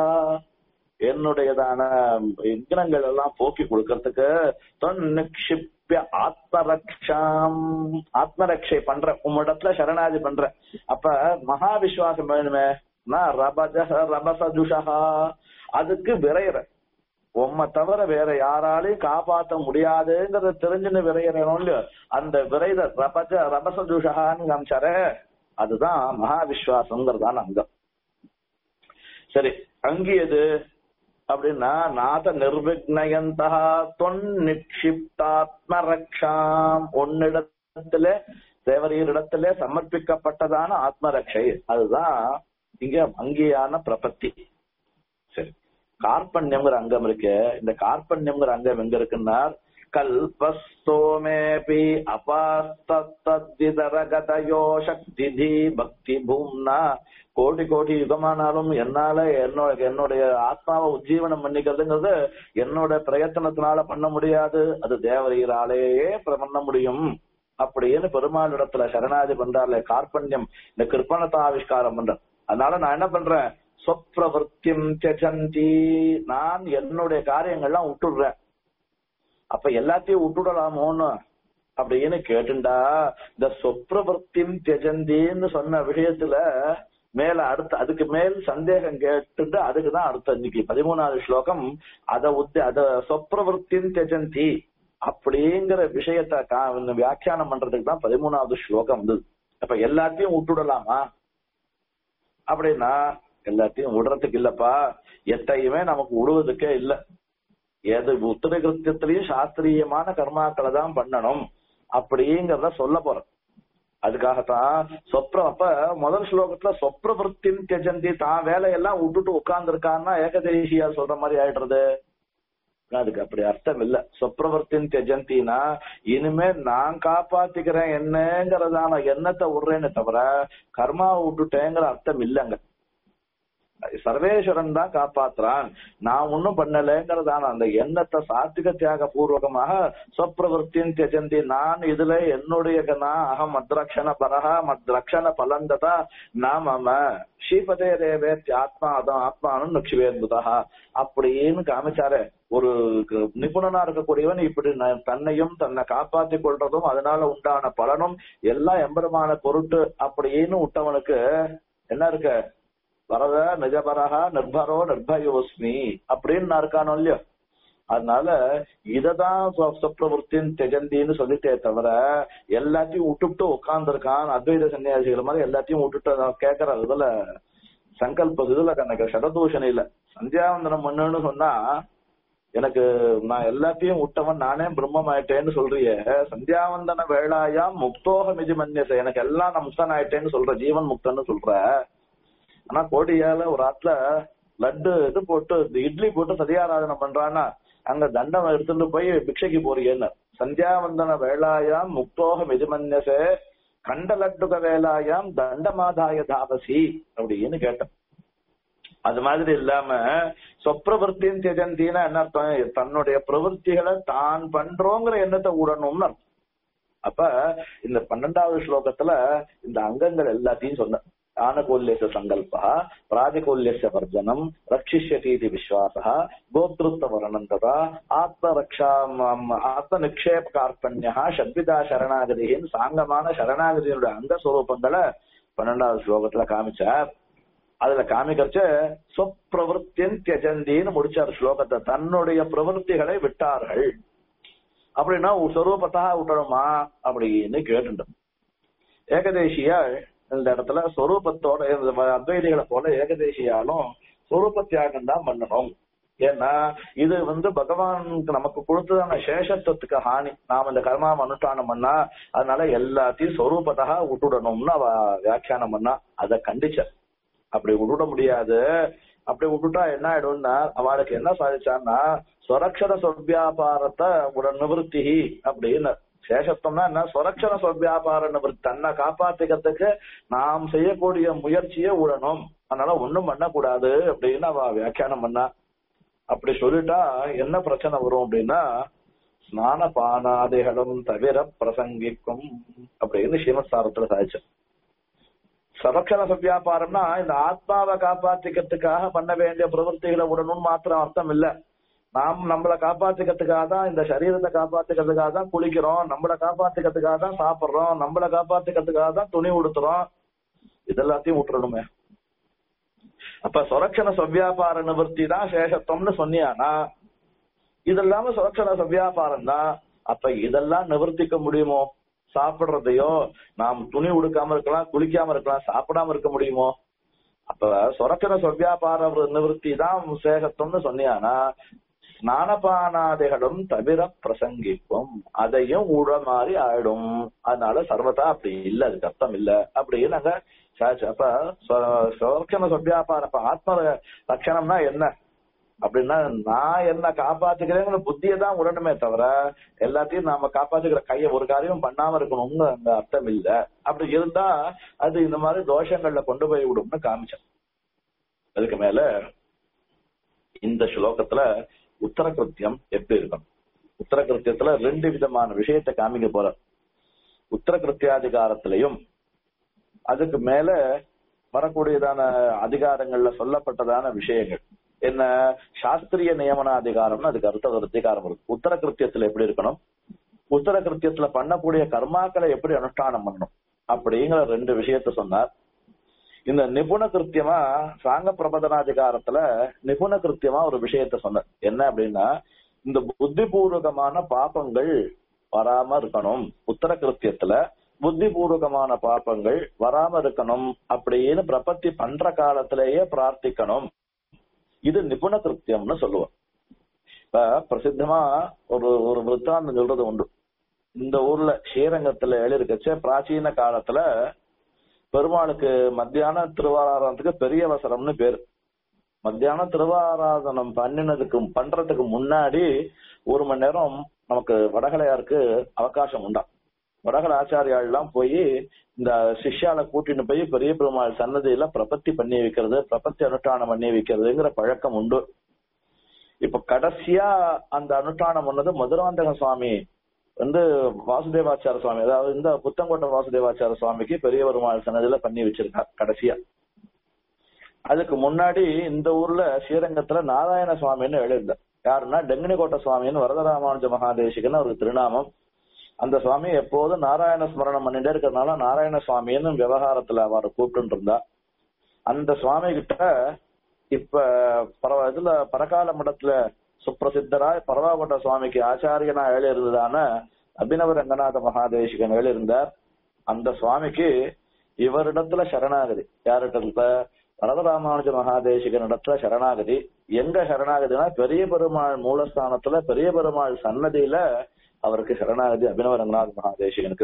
S1: என்னுடையதான விக்னங்கள் எல்லாம் போக்கி கொடுக்கறதுக்கு தொன் நிக்ஷிப்ய ஆத்மரக்ஷாம் ஆத்மரக்ஷை பண்ற உம்மிடத்துல சரணாதி பண்ற அப்ப மகா விசுவாசம் வேணுமே நான் ரபஜ ரபசதுஷா அதுக்கு விரையிற உம்மை தவிர வேற யாராலையும் காப்பாத்த முடியாதுங்கிறத தெரிஞ்சுன்னு விரையிறோம் இல்லையோ அந்த விரைத ரபஜ ரபசதுஷான்னு காமிச்சாரே அதுதான் மகா விஸ்வாசம்ங்கிறதான அங்கம் சரி அங்கி எது அப்படின்னா நாத நிர்விக்னயந்தா தொன் நிக்ஷிப்தாத்ம ரக்ஷாம் உன்னிடத்திலே தேவரீரிடத்திலே சமர்ப்பிக்கப்பட்டதான ஆத்மரக்ஷை அதுதான் இங்க அங்கியான பிரபத்தி சரி கார்பண்யம்ங்கிற அங்கம் இருக்கு இந்த கார்பண்யம்ங்கிற அங்கம் எங்க இருக்குன்னா கல்பஸ்தோமேபி அபாஸ்தத்திதரகதயோ சக்திதி பக்தி பூம்னா கோடி கோடி யுகமானாலும் என்னால என்னோட என்னுடைய ஆத்மாவை உஜ்ஜீவனம் பண்ணிக்கிறதுங்கிறது என்னோட பிரயத்தனத்தினால பண்ண முடியாது அது தேவரீராலேயே பண்ண முடியும் அப்படின்னு பெருமாள் இடத்துல சரணாதி பண்றாருல கார்பண்யம் இந்த கிருப்பணத்தாவிஷ்காரம் பண்ற அதனால நான் என்ன பண்றேன் சொப்ரவர்த்திம் தியஜந்தி நான் என்னுடைய காரியங்கள்லாம் விட்டுடுறேன் அப்ப எல்லாத்தையும் விட்டுடலாமோன்னு அப்படின்னு கேட்டுண்டா இந்த சொப்ரவர்த்திம் தியஜந்தின்னு சொன்ன விஷயத்துல மேல அடுத்த அதுக்கு மேல் சந்தேகம் கேட்டுட்டு அதுக்குதான் அடுத்த இன்னைக்கு பதிமூணாவது ஸ்லோகம் அத உத்தி அத சொப்ரவர்த்தின் தியஜந்தி அப்படிங்கிற விஷயத்த கா- வியாக்கியானம் பண்றதுக்கு தான் பதிமூணாவது ஸ்லோகம் வந்தது அப்ப எல்லாத்தையும் விட்டுடலாமா அப்படின்னா எல்லாத்தையும் விடுறதுக்கு இல்லப்பா எத்தையுமே நமக்கு விடுவதுக்கே இல்ல எது உத்தரகிருத்தியத்திலையும் சாஸ்திரியமான கர்மாக்களை தான் பண்ணணும் அப்படிங்கறத சொல்ல போறேன் அதுக்காகத்தான் சொப்ரம் அப்ப முதல் ஸ்லோகத்துல சொப்ரவருத்தின் தியஜந்தி தான் வேலையெல்லாம் விட்டுட்டு உட்கார்ந்துருக்கான்னா ஏகதேசியா சொல்ற மாதிரி ஆயிடுறது அதுக்கு அப்படி அர்த்தம் இல்ல சொப்ரவர்த்தின் தியஜந்தினா இனிமே நான் காப்பாத்திக்கிறேன் என்னங்கிறதான எண்ணத்தை விடுறேன்னு தவிர கர்மாவை விட்டுட்டேங்கிற அர்த்தம் இல்லைங்க சர்வேஸ்வரன் தான் காப்பாத்துறான் நான் ஒன்னும் பண்ணலைங்கிறதான அந்த எண்ணத்தை சாத்விக தியாக பூர்வகமாக சொப்ரவர்த்தின் தியஜந்தி நான் இதுல என்னுடைய நான் அகம் மத்ரக்ஷண பரஹா மத்ரக்ஷண பலந்ததா நாம ஸ்ரீபதே தேவே ஆத்மா அதான் ஆத்மானும் நக்ஷிவேந்துதா அப்படின்னு காமிச்சாரு ஒரு க- நிபுணனா இருக்கக்கூடியவன் இப்படி ந- தன்னையும் தன்னை காப்பாத்திக் கொள்றதும் அதனால உண்டான பலனும் எல்லாம் எம்பெருமான பொருட்டு அப்படின்னு விட்டவனுக்கு என்ன இருக்கு வரத நிஜபரகா நிர்பரோ நிர்பயோஸ்மி அப்படின்னு நான் இருக்கானோ இல்லையோ அதனால இததான் சொப்ரவருத்தின் தெஜந்தின்னு சொல்லிட்டே தவிர எல்லாத்தையும் விட்டுவிட்டு உட்கார்ந்துருக்கான் அத்வைத சன்னியாசிகள் மாதிரி எல்லாத்தையும் விட்டுட்டு நான் கேக்குற இதுல சங்கல்ப இதுல எனக்கு சததூஷணம் இல்ல சந்தியாவந்தனம் பண்ணுன்னு சொன்னா எனக்கு நான் எல்லாத்தையும் விட்டவன் நானே பிரம்மம் ஆயிட்டேன்னு சொல்றியே சந்தியாவந்தன வேளாயாம் முக்தோகம் இது மன்னியச எனக்கு எல்லாம் நான் முக்தன் ஆயிட்டேன்னு சொல்ற ஜீவன் முக்தன்னு சொல்ற ஆனா கோடியால ஒரு ஆத்துல லட்டு இது போட்டு இந்த இட்லி போட்டு சதியாராதனை பண்றான்னா அங்க தண்டம் எடுத்துட்டு போய் பிக்ஷைக்கு போறீங்கன்னு சந்தியாவந்தன வேளாயாம் முக்தோகம் எஜமன்யசே கண்ட லட்டுக வேலாயாம் தண்டமாதாய தாபசி அப்படின்னு கேட்டேன் அது மாதிரி இல்லாம சொப்பிரவருத்தியும் திஜந்தின்னா என்ன அர்த்தம் தன்னுடைய பிரவருத்திகளை தான் பண்றோங்கிற எண்ணத்தை விடணும்னு அர்த்தம் அப்ப இந்த பன்னெண்டாவது ஸ்லோகத்துல இந்த அங்கங்கள் எல்லாத்தையும் சொன்ன ஆனகோல்யச சங்கல்பா பிராதிகோல்யச வர்ஜனம் ரட்சிஷ்யதீதி விஸ்வாசா கோத்ருத்த வரணந்ததா ஆத்ம ரக்ஷா ஆத்ம நிக்ஷேப கார்பண்யா ஷட்விதா சரணாகதியின் சாங்கமான சரணாகதியினுடைய அங்க ஸ்வரூபங்களை பன்னெண்டாவது ஸ்லோகத்துல காமிச்சார் அதுல காமிக்கச்ச சொப்பிரவருத்தியன் தியஜந்தின்னு முடிச்சார் ஸ்லோகத்தை தன்னுடைய பிரவருத்திகளை விட்டார்கள் அப்படின்னா சொரூபத்தா விட்டணுமா அப்படின்னு கேட்டுட்டோம் ஏகதேசியா இந்த இடத்துல சொரூபத்தோட இந்த அத்வைதிகளை போல ஏகதேசியாலும் சொரூப தியாகம் தான் பண்ணணும் ஏன்னா இது வந்து பகவானுக்கு நமக்கு கொடுத்ததான சேஷத்துவத்துக்கு ஹானி நாம இந்த கர்மா அனுஷ்டானம் பண்ணா அதனால எல்லாத்தையும் சொரூபத்தா விட்டுடணும்னு அவ வியாக்கியானம் பண்ணா அதை கண்டிச்ச அப்படி விட்டுட முடியாது அப்படி விட்டுட்டா என்ன ஆயிடும்னா அவளுக்கு என்ன சாதிச்சான்னா ஸ்வரக்ஷர சொவ்யாபாரத்தை உடன் நிவர்த்தி அப்படின்னு சேஷத்துவம்னா என்ன ஸ்வரக்ஷர சொவ்யாபார நிவர்த்தி தன்னை காப்பாத்திக்கிறதுக்கு நாம் செய்யக்கூடிய முயற்சியை விடணும் அதனால ஒண்ணும் பண்ணக்கூடாது அப்படின்னு அவ வியாக்கியானம் பண்ணா அப்படி சொல்லிட்டா என்ன பிரச்சனை வரும் அப்படின்னா ஸ்நான பானாதிகளும் தவிர பிரசங்கிக்கும் அப்படின்னு ஸ்ரீமத்சாரத்துல சாதிச்சு சரக்ஷண சவ்யாபாரம்னா இந்த ஆத்மாவை காப்பாத்திக்கிறதுக்காக பண்ண வேண்டிய பிரவருத்திகளை விடணும்னு மாத்திரம் அர்த்தம் இல்ல நாம் நம்மளை காப்பாத்திக்கிறதுக்காக தான் இந்த சரீரத்தை காப்பாத்திக்கிறதுக்காக தான் குளிக்கிறோம் நம்மளை காப்பாத்திக்கிறதுக்காக தான் சாப்பிடுறோம் நம்மளை காப்பாத்திக்கிறதுக்காக தான் துணி உடுத்துறோம் இதெல்லாத்தையும் விட்டுறணுமே அப்ப சுரக்ஷண சவ்யாபார நிவர்த்தி தான் சேஷத்துவம்னு சொன்னியானா இதெல்லாம சுரக்ஷண சவ்யாபாரம் தான் அப்ப இதெல்லாம் நிவர்த்திக்க முடியுமோ சாப்பிடுறதையோ நாம் துணி உடுக்காம இருக்கலாம் குளிக்காம இருக்கலாம் சாப்பிடாம இருக்க முடியுமோ அப்ப சொரக்கர சொவ்யாபார நிவர்த்தி தான் சேகத்துவம்னு சொன்னியானா ஸ்நானபானாதிகளும் தவிர பிரசங்கிக்கும் அதையும் உட மாதிரி ஆயிடும் அதனால சர்வதா அப்படி இல்ல அதுக்கு அர்த்தம் இல்ல அப்படின்னு நாங்க அப்ப சொர்க்கண சொவ்யாபார ஆத்ம லட்சணம்னா என்ன அப்படின்னா நான் என்ன காப்பாத்துக்கிறேங்கிற புத்தியை தான் விடணுமே தவிர எல்லாத்தையும் நாம காப்பாத்துக்கிற கைய ஒரு காரியம் பண்ணாம இருக்கணும்னு அந்த அர்த்தம் இல்ல அப்படி இருந்தா அது இந்த மாதிரி தோஷங்கள்ல கொண்டு போய் விடும்னு காமிச்சேன் அதுக்கு மேல இந்த ஸ்லோகத்துல உத்தர கிருத்தியம் எப்படி இருக்கும் உத்தர கிருத்தியத்துல ரெண்டு விதமான விஷயத்தை காமிக்க போற உத்தர கிருத்தியாதிகாரத்திலையும் அதுக்கு மேல வரக்கூடியதான அதிகாரங்கள்ல சொல்லப்பட்டதான விஷயங்கள் என்ன சாஸ்திரிய நியமன அதிகாரம்னு அதுக்கு அடுத்த ஒரு அதிகாரம் இருக்கு உத்தர கிருத்தியத்துல எப்படி இருக்கணும் உத்தர கிருத்தியத்துல பண்ணக்கூடிய கர்மாக்களை எப்படி அனுஷ்டானம் பண்ணணும் அப்படிங்கிற ரெண்டு விஷயத்த சொன்னார் இந்த நிபுண கிருத்தியமா சாங்க பிரபதனாதிகாரத்துல நிபுண கிருத்தியமா ஒரு விஷயத்த சொன்னார் என்ன அப்படின்னா இந்த புத்திபூர்வகமான பாப்பங்கள் வராம இருக்கணும் உத்தர கிருத்தியத்துல புத்திபூர்வகமான பாப்பங்கள் வராம இருக்கணும் அப்படின்னு பிரபத்தி பண்ற காலத்திலேயே பிரார்த்திக்கணும் இது நிபுண கிருத்தியம்னு சொல்லுவோம் இப்ப பிரசித்தமா ஒரு ஒரு விற்த்தாந்தம் சொல்றது உண்டு இந்த ஊர்ல ஸ்ரீரங்கத்துல எழுதிருக்கச்ச பிராச்சீன காலத்துல பெருமாளுக்கு மத்தியான திருவாராதனத்துக்கு பெரிய அவசரம்னு பேரு மத்தியான திருவாராதனம் பண்ணினதுக்கு பண்றதுக்கு முன்னாடி ஒரு மணி நேரம் நமக்கு வடகலையாருக்கு அவகாசம் உண்டா வடகல ஆச்சாரியாள் எல்லாம் போய் இந்த சிஷ்யால கூட்டிட்டு போய் பெரிய பெருமாள் சன்னதியில பிரபத்தி பண்ணி வைக்கிறது பிரபத்தி அனுஷ்டானம் பண்ணி வைக்கிறதுங்கிற பழக்கம் உண்டு இப்ப கடைசியா அந்த அனுஷ்டானம் பண்ணது மதுராந்தக சுவாமி வந்து வாசுதேவாச்சார சுவாமி அதாவது இந்த புத்தங்கோட்டை வாசுதேவாச்சார சுவாமிக்கு பெரிய பெருமாள் சன்னதியில பண்ணி வச்சிருக்கார் கடைசியா அதுக்கு முன்னாடி இந்த ஊர்ல ஸ்ரீரங்கத்துல நாராயண சுவாமின்னு எழுதிருந்தார் யாருன்னா டெங்கினிகோட்டை சுவாமின்னு வரதராமானுஜ மகாதேசிகன்னு அவருக்கு திருநாமம் அந்த சுவாமி எப்போதும் நாராயண ஸ்மரணம் பண்ணிட்டே இருக்கிறதுனால நாராயண சுவாமின்னு விவகாரத்துல அவரை கூப்பிட்டு இருந்தா அந்த சுவாமி கிட்ட இப்ப பரவ இதுல பரகால மடத்துல சுப்பிரசித்தராய் பரவாகொண்ட சுவாமிக்கு ஆச்சாரியனா எழுதிருந்ததான அபினவ ரங்கநாத மகாதேசிகன் எழுதியிருந்தார் அந்த சுவாமிக்கு இவரிடத்துல சரணாகதி யாரிடத்துல வரதராமானுஜ மகாதேசிகன் இடத்துல சரணாகதி எங்க சரணாகதினா பெரிய பெருமாள் மூலஸ்தானத்துல பெரிய பெருமாள் சன்னதியில அவருக்கு சரணாகதி அபினவ ரங்கநாத் மகாதேசிகனுக்கு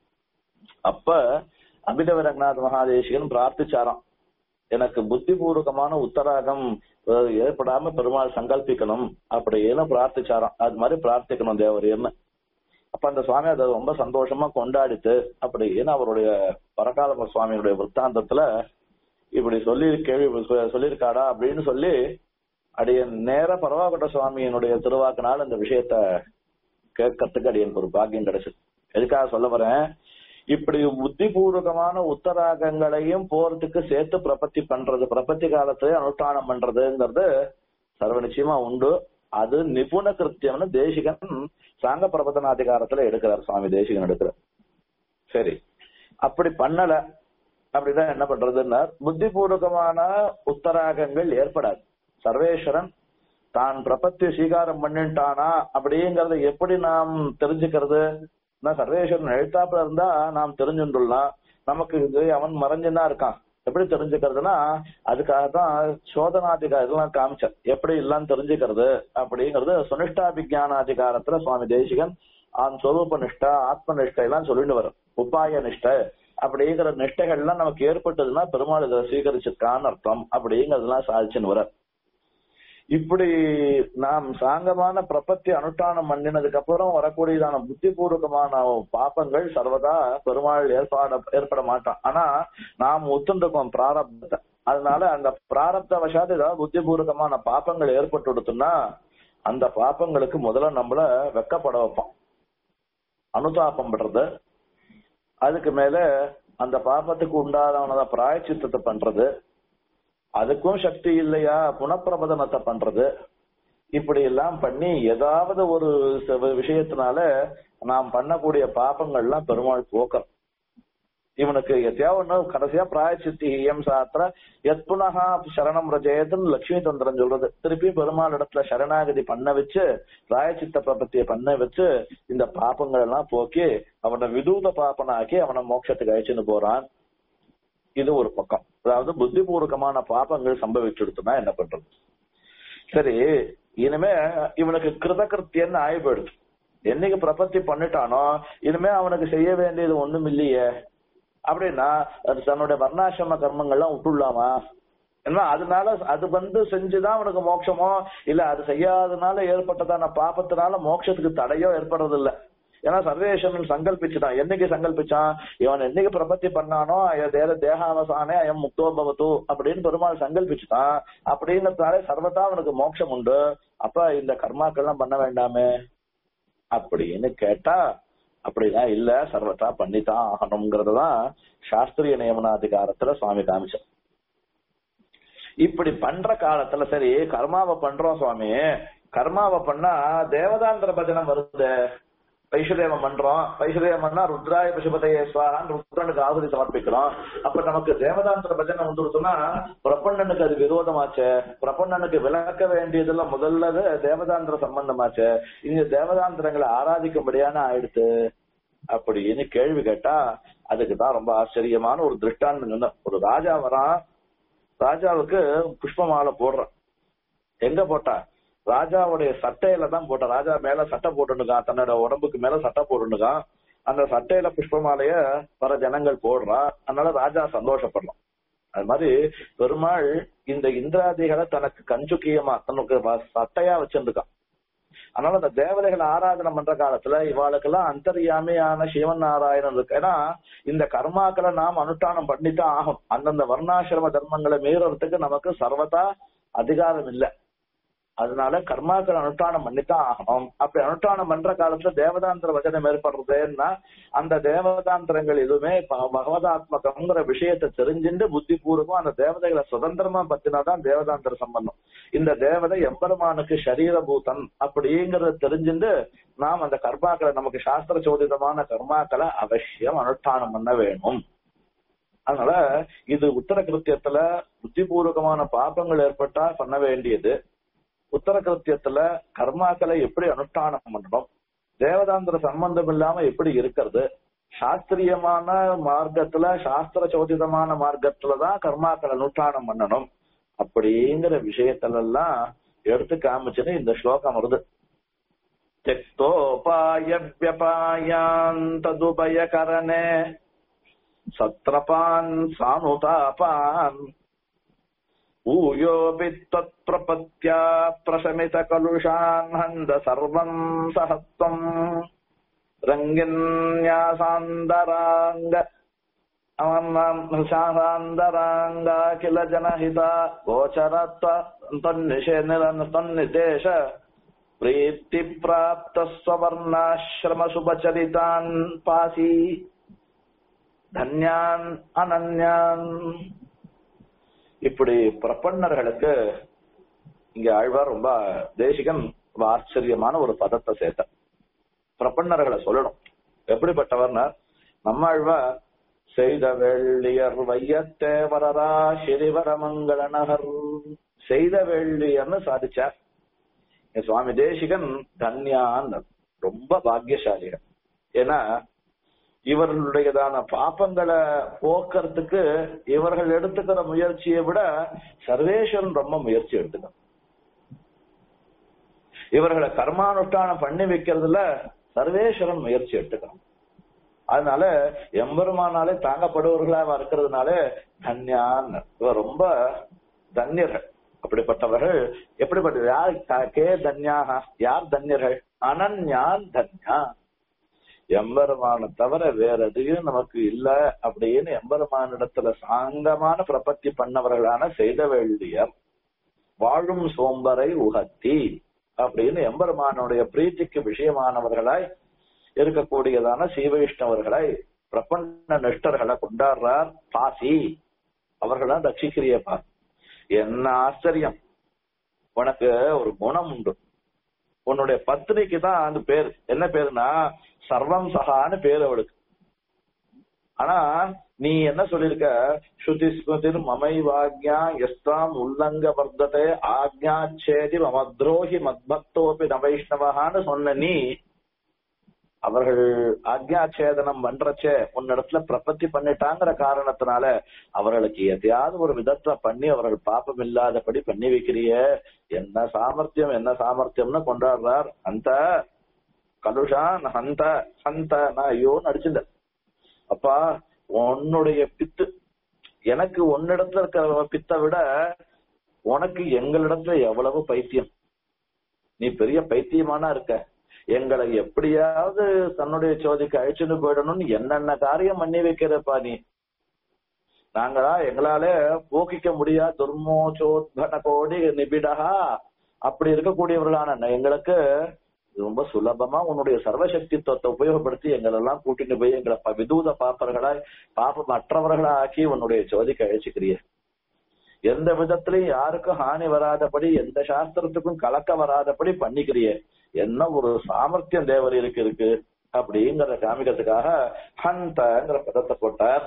S1: அப்ப அபினவ ரங்கநாத் மகாதேசிகன் பிரார்த்திச்சாராம் எனக்கு புத்திபூர்வகமான உத்தராகம் ஏற்படாம பெருமாள் சங்கல்பிக்கணும் அப்படின்னு பிரார்த்திச்சாராம் அது மாதிரி பிரார்த்திக்கணும் தேவரியன்னு அப்ப அந்த சுவாமி அதை ரொம்ப சந்தோஷமா கொண்டாடித்து அப்படின்னு அவருடைய பரகாலம சுவாமியுடைய விற்த்தாந்தத்துல இப்படி சொல்லி கேள்வி சொல்லியிருக்காடா அப்படின்னு சொல்லி அடிய நேர பரவாகட்ட சுவாமியினுடைய திருவாக்கினால் இந்த விஷயத்த கேட்கறதுக்கு அடியனுக்கு ஒரு பாக்கியம் கிடைச்சது எதுக்காக சொல்ல வரேன் இப்படி புத்திபூர்வகமான உத்தராகங்களையும் போறதுக்கு சேர்த்து பிரபத்தி பண்றது பிரபத்தி காலத்திலே அனுஷ்டானம் பண்றதுங்கிறது சர்வ நிச்சயமா உண்டு அது நிபுண கிருத்தியம்னு தேசிகன் சாங்க பிரபத்தனாதிகாரத்துல எடுக்கிறார் சுவாமி தேசிகன் எடுக்கிறார் சரி அப்படி பண்ணல அப்படிதான் என்ன பண்றதுன்னா புத்திபூர்வகமான உத்தராகங்கள் ஏற்படாது சர்வேஸ்வரன் தான் பிரபத்தி ஸ்வீகாரம் பண்ணிட்டானா அப்படிங்கறத எப்படி நாம் தெரிஞ்சுக்கிறது சர்வேஸ்வரன் எழுத்தாப்புல இருந்தா நாம் தெரிஞ்சுட்டுலாம் நமக்கு இது அவன் மறைஞ்சுதான் இருக்கான் எப்படி தெரிஞ்சுக்கிறதுனா அதுக்காக தான் சோதனாதிகாரம் இதெல்லாம் காமிச்சார் எப்படி எல்லாம் தெரிஞ்சுக்கிறது அப்படிங்கிறது சுனிஷ்டாபிஜானாதிகாரத்துல சுவாமி தேசிகன் ஆன் சொரூப நிஷ்டா ஆத்ம நிஷ்டை எல்லாம் சொல்லிட்டு வரும் உபாய நிஷ்டை அப்படிங்கிற நிஷ்டைகள்லாம் நமக்கு ஏற்பட்டதுன்னா பெருமாள் இதை சுவீகரிச்சிருக்கான்னு அர்த்தம் அப்படிங்கறதெல்லாம் சாதிச்சுன்னு வர இப்படி நாம் சாங்கமான பிரபத்தி அனுஷ்டானம் பண்ணினதுக்கு அப்புறம் வரக்கூடியதான புத்திபூர்வகமான பாப்பங்கள் சர்வதா பெருமாள் ஏற்பாட ஏற்பட மாட்டான் ஆனா நாம் ஒத்துண்டிருக்கோம் பிராரப்தத்தை அதனால அந்த பிராரப்த வசாத் ஏதாவது புத்திபூர்வகமான பாப்பங்கள் ஏற்பட்டு கொடுத்தோம்னா அந்த பாப்பங்களுக்கு முதல்ல நம்மள வெக்கப்பட வைப்பான் அனுதாபம் பண்றது அதுக்கு மேல அந்த பாப்பத்துக்கு உண்டானத பிராயச்சித்தத்தை பண்றது அதுக்கும் சக்தி இல்லையா புனப்பிரபதனத்தை பண்றது இப்படி எல்லாம் பண்ணி ஏதாவது ஒரு விஷயத்தினால நாம் பண்ணக்கூடிய பாப்பங்கள்லாம் பெருமாள் போக்கம் இவனுக்கு எத்தையாவது ஒண்ணு கடைசியா பிராயச்சித்தி எம் சாத்திர எத் புனகா சரணம் ரஜயத்துன்னு லட்சுமி தந்திரம் சொல்றது திருப்பி பெருமாள் இடத்துல சரணாகதி பண்ண வச்சு பிராயச்சித்த பிரபத்திய பண்ண வச்சு இந்த பாப்பங்கள் எல்லாம் போக்கி அவனை விதூத பாப்பனாக்கி அவனை மோட்சத்துக்கு அழைச்சுன்னு போறான் இது ஒரு பக்கம் அதாவது புத்திபூர்வகமான பாப்பங்கள் சம்பவிச்சுடுத்துனா என்ன பண்றது சரி இனிமே இவனுக்கு கிருதகிருத்தியன்னு ஆகி போயிடுது என்னைக்கு பிரபத்தி பண்ணிட்டானோ இனிமே அவனுக்கு செய்ய வேண்டியது ஒண்ணும் இல்லையே அப்படின்னா அது தன்னுடைய வர்ணாசிரம கர்மங்கள்லாம் விட்டுடலாமா ஏன்னா அதனால அது வந்து செஞ்சுதான் அவனுக்கு மோட்சமோ இல்ல அது செய்யாதனால ஏற்பட்டதான பாப்பத்தினால மோட்சத்துக்கு தடையோ ஏற்படுறது இல்ல ஏன்னா சர்வேஸ்வரன் சங்கல்பிச்சுட்டான் என்னைக்கு சங்கல்பிச்சான் இவன் என்னைக்கு பிரபத்தி பண்ணானோ தேர தேகாவசானே அயம் முக்தோ பவத்து அப்படின்னு பெருமாள் சங்கல்பிச்சுட்டான் அப்படிங்கிறதுனால சர்வதா அவனுக்கு மோட்சம் உண்டு அப்ப இந்த கர்மாக்கள்லாம் பண்ண வேண்டாமே அப்படின்னு கேட்டா அப்படிதான் இல்ல சர்வத்தா பண்ணித்தான் ஆகணுங்கிறதுதான் சாஸ்திரிய நியமனாதிகாரத்துல சுவாமி காமிச்சார் இப்படி பண்ற காலத்துல சரி கர்மாவை பண்றோம் சுவாமி கர்மாவை பண்ணா தேவதாந்திர பஜனம் வருது வைஷ்வதேவம் பண்றோம் வைஷ்வதேவம் பண்ணா ருத்ராய பசுபதைய சுவாகான் ருத்ரனுக்கு ஆகுதி சமர்ப்பிக்கிறோம் அப்ப நமக்கு தேவதாந்திர பஜனை வந்துருச்சுன்னா பிரபண்ணனுக்கு அது விரோதமாச்சு பிரபண்ணனுக்கு விளக்க வேண்டியதெல்லாம் முதல்ல தேவதாந்திர சம்பந்தமாச்சு இங்க தேவதாந்திரங்களை ஆராதிக்கும்படியான ஆயிடுத்து அப்படின்னு கேள்வி கேட்டா அதுக்கு தான் ரொம்ப ஆச்சரியமான ஒரு திருஷ்டாந்தம் சொன்ன ஒரு ராஜா வரான் ராஜாவுக்கு புஷ்பமாலை போடுறான் எங்க போட்டா ராஜாவுடைய சட்டையில தான் போட்ட ராஜா மேல சட்டை போட்டுனுக்கான் தன்னோட உடம்புக்கு மேல சட்டை போட்டுனுக்கான் அந்த சட்டையில புஷ்பமாலைய வர ஜனங்கள் போடுறா அதனால ராஜா சந்தோஷப்படலாம் அது மாதிரி பெருமாள் இந்த இந்திராதிகளை தனக்கு கஞ்சுக்கியமா தனக்கு சட்டையா வச்சிருக்கான் அதனால அந்த தேவதைகளை ஆராதனை பண்ற காலத்துல இவாளுக்கெல்லாம் அந்தரியாமையான சிவன் நாராயணன் இருக்கு ஏன்னா இந்த கர்மாக்களை நாம் அனுஷ்டானம் பண்ணித்தான் ஆகும் அந்தந்த வர்ணாசிரம தர்மங்களை மீறறதுக்கு நமக்கு சர்வதா அதிகாரம் இல்லை அதனால கர்மாக்கள் அனுஷ்டானம் பண்ணித்தான் ஆகணும் அப்படி அனுஷ்டானம் பண்ற காலத்துல தேவதாந்திர வச்சனம் ஏற்படுறதுன்னா அந்த தேவதாந்திரங்கள் எதுவுமே பகவதாத்மகம்ங்கிற விஷயத்தை தெரிஞ்சுட்டு புத்தி பூர்வம் அந்த தேவதைகளை சுதந்திரமா பத்தினாதான் தேவதாந்திர சம்பந்தம் இந்த தேவதை எம்பெருமானுக்கு சரீரபூதன் அப்படிங்கறத தெரிஞ்சுட்டு நாம் அந்த கர்மாக்களை நமக்கு சாஸ்திர சோதிதமான கர்மாக்களை அவசியம் அனுஷ்டானம் பண்ண வேணும் அதனால இது உத்தர கிருத்தியத்துல புத்திபூர்வகமான பாப்பங்கள் ஏற்பட்டா பண்ண வேண்டியது உத்தர கிருத்தியத்துல கர்மாக்களை எப்படி அனுஷ்டானம் பண்ணணும் தேவதாந்திர சம்பந்தம் இல்லாம எப்படி இருக்கிறது சாஸ்திரியமான மார்க்கத்துல சாஸ்திர சோதிதமான மார்க்கத்துலதான் கர்மாக்களை அனுஷ்டானம் பண்ணணும் அப்படிங்கிற விஷயத்துல எல்லாம் எடுத்து காமிச்சுன்னு இந்த ஸ்லோகம் வருது ததுபயகரணே சத்ரபான் சானுதாபான் ऊयोऽपि त्वत्प्रपत्या प्रशमितकलुषान् हन्द सर्वम् सहत्वम् रङ्गिन्यासान्दराङ्ग சாந்தாராங்கா கில ஜனஹிதா கோச்சரத்வ தன்னிஷேஷ பிரீத்தி பிராப்த ஸ்வர்ணாசிரம சுபச்சரிதான் பாசி தன்யான் அனன்யான் இப்படி பிரபன்னர்களுக்கு இங்க ஆழ்வார் ரொம்ப தேசிகன் ரொம்ப ஆச்சரியமான ஒரு பதத்தை சேர்த்த பிரபன்னர்களை சொல்லணும் எப்படிப்பட்டவர்னா நம்ம ஆழ்வார் செய்த வெள்ளியர் வையத்தேவரரா சிறிவரமங்கள நகர் செய்த வெள்ளியர்னு சாதிச்சார் இங்க சுவாமி தேசிகன் தன்யான் ரொம்ப பாக்கியசாலிகள் ஏன்னா இவர்களுடையதான பாப்பங்களை போக்குறதுக்கு இவர்கள் எடுத்துக்கிற முயற்சியை விட சர்வேஸ்வரன் ரொம்ப முயற்சி எடுத்துக்கணும் இவர்களை கர்மானுஷ்டானம் பண்ணி வைக்கிறதுல சர்வேஸ்வரன் முயற்சி எடுத்துக்கணும் அதனால எம்பெருமானாலே தாங்கப்படுவர்களா இருக்கிறதுனால தன்யான் இவர் ரொம்ப தன்யர்கள் அப்படிப்பட்டவர்கள் எப்படிப்பட்ட யார் க- கே தன்யாக யார் தன்யர்கள் அனன்யான் தன்யா எம்பெருமான தவிர வேற எதையும் நமக்கு இல்ல அப்படின்னு எம்பெருமானிடத்துல சாங்கமான பிரபத்தி பண்ணவர்களான செய்த வேண்டியர் வாழும் சோம்பரை உகத்தி அப்படின்னு எம்பெருமானுடைய பிரீத்திக்கு விஷயமானவர்களாய் இருக்கக்கூடியதான சீவைஷ்ணவர்களை பிரபஞ்ச நிஷ்டர்களை கொண்டாடுறார் பாசி அவர்களாம் ரட்சிக்கிறியப்பா என்ன ஆச்சரியம் உனக்கு ஒரு குணம் உண்டு உன்னுடைய பத்னிக்கு தான் அந்த பேர் என்ன பேருனா சர்வம் சகான்னு பேர் அவளுக்கு ஆனா நீ என்ன சொல்லிருக்க ஸ்ருதி ஸ்மிருதிர் மமை வாக்யா எஸ்தாம் உல்லங்க வர்த்ததே ஆக்ஞாச்சேதி மமத்ரோஹி மத்பக்தோபி ந வைஷ்ணவகான்னு சொன்ன நீ அவர்கள் ஆக்ஞாச்சேதனம் பண்றச்சே உன்னிடத்துல பிரபத்தி பண்ணிட்டாங்கிற காரணத்தினால அவர்களுக்கு எதையாவது ஒரு விதத்துல பண்ணி அவர்கள் பாப்பம் இல்லாதபடி பண்ணி வைக்கிறிய என்ன சாமர்த்தியம் என்ன சாமர்த்தியம்னு கொண்டாடுறார் அந்த கலுஷான் ஹந்த ஹந்த நான் ஐயோன்னு அடிச்சிருந்த அப்பா உன்னுடைய பித்து எனக்கு உன்னிடத்துல இருக்கிற பித்தை விட உனக்கு எங்களிடத்துல எவ்வளவு பைத்தியம் நீ பெரிய பைத்தியமானா இருக்க எங்களை எப்படியாவது தன்னுடைய சோதிக்கு அழிச்சுட்டு போயிடணும்னு என்னென்ன காரியம் பண்ணி வைக்கிறப்பா நீ நாங்களா எங்களால போக்கிக்க முடியா துர்மோச்சோத்பன கோடி நிபிடகா அப்படி இருக்கக்கூடியவர்களான எங்களுக்கு ரொம்ப சுலபமா உன்னுடைய சர்வசக்தித்துவத்தை உபயோகப்படுத்தி எங்களெல்லாம் கூட்டிட்டு போய் எங்களை ப- விதூத பாப்பர்களாய் பாப்பம் அற்றவர்களா ஆக்கி உன்னுடைய சோதிக்கு அழைச்சுக்கிறிய எந்த விதத்திலையும் யாருக்கும் ஹானி வராதபடி எந்த சாஸ்திரத்துக்கும் கலக்க வராதபடி பண்ணிக்கிறிய என்ன ஒரு சாமர்த்தியம் தேவரீருக்கு இருக்கு அப்படிங்கறத காமிக்கிறதுக்காக ஹந்தங்கிற பதத்தை போட்டார்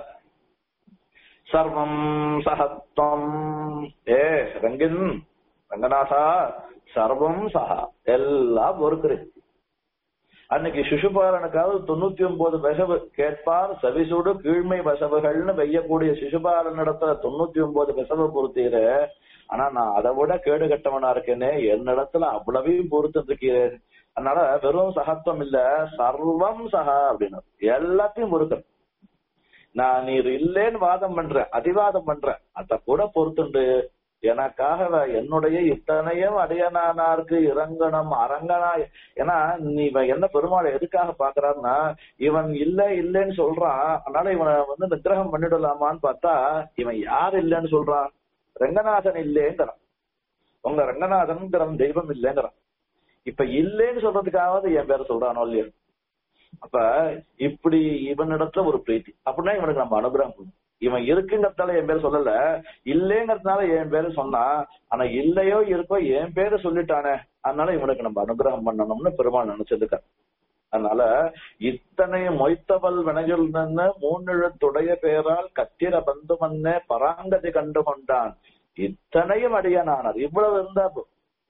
S1: சர்வம் சகத்வம் ஏ ரங்கின் ரங்கநாதா சர்வம் சகா எல்லாம் பொறுக்குது அன்னைக்கு சிசுபாலனுக்காவது தொண்ணூத்தி ஒன்பது விசவு கேட்பார் சவிசூடு கீழ்மை வசவுகள்னு வெய்யக்கூடிய சிசுபாலனிடத்துல தொண்ணூத்தி ஒன்பது விசவு பொறுத்தீரு ஆனா நான் அதை விட கேடு கட்டவனா இருக்கேனே என்னிடத்துல அவ்வளவையும் பொறுத்து இருக்கிறேன் அதனால வெறும் சகத்துவம் இல்ல சர்வம் சகா அப்படின்னு எல்லாத்தையும் பொறுக்கிறேன் நான் நீர் இல்லேன்னு வாதம் பண்றேன் அதிவாதம் பண்றேன் அத கூட பொறுத்துண்டு எனக்காக வ- என்னுடைய இத்தனையும் அடையனானாருக்கு இறங்கணும் அரங்கனா ஏன்னா நீ இவன் என்ன பெருமாளை எதுக்காக பாக்குறாருன்னா இவன் இல்ல இல்லைன்னு சொல்றான் அதனால இவனை வந்து நிகிரகம் பண்ணிடலாமான்னு பார்த்தா இவன் யார் இல்லைன்னு சொல்றான் ரங்கநாதன் இல்லேங்கிறான் உங்க ரங்கநாதன்ங்கிறவன் தெய்வம் இல்லைங்கிறான் இப்ப இல்லைன்னு சொல்றதுக்காவது என் பேரை சொல்றானோ இல்லையா அப்ப இப்படி இவனிடத்துல ஒரு பிரீத்தி அப்படின்னா இவனுக்கு நம்ம அனுகிரகம் பண்ணணும் இவன் இருக்குங்கிறதால என் பேர் சொல்லல இல்லைங்கிறதுனால என் பேரு சொன்னா ஆனா இல்லையோ இருக்கோ என் பேரு சொல்லிட்டானே அதனால இவனுக்கு நம்ம அனுகிரகம் பண்ணணும்னு பெருமாள் நினைச்சிருக்கார் அதனால இத்தனை மொய்த்தவல் வினையுள் நின்று மூன்னெழுத்துடைய பேரால் கத்திர பந்து மன்னே பராங்கதி கண்டு கொண்டான் இத்தனையும் அடியனானார் இவ்வளவு இருந்தா போ-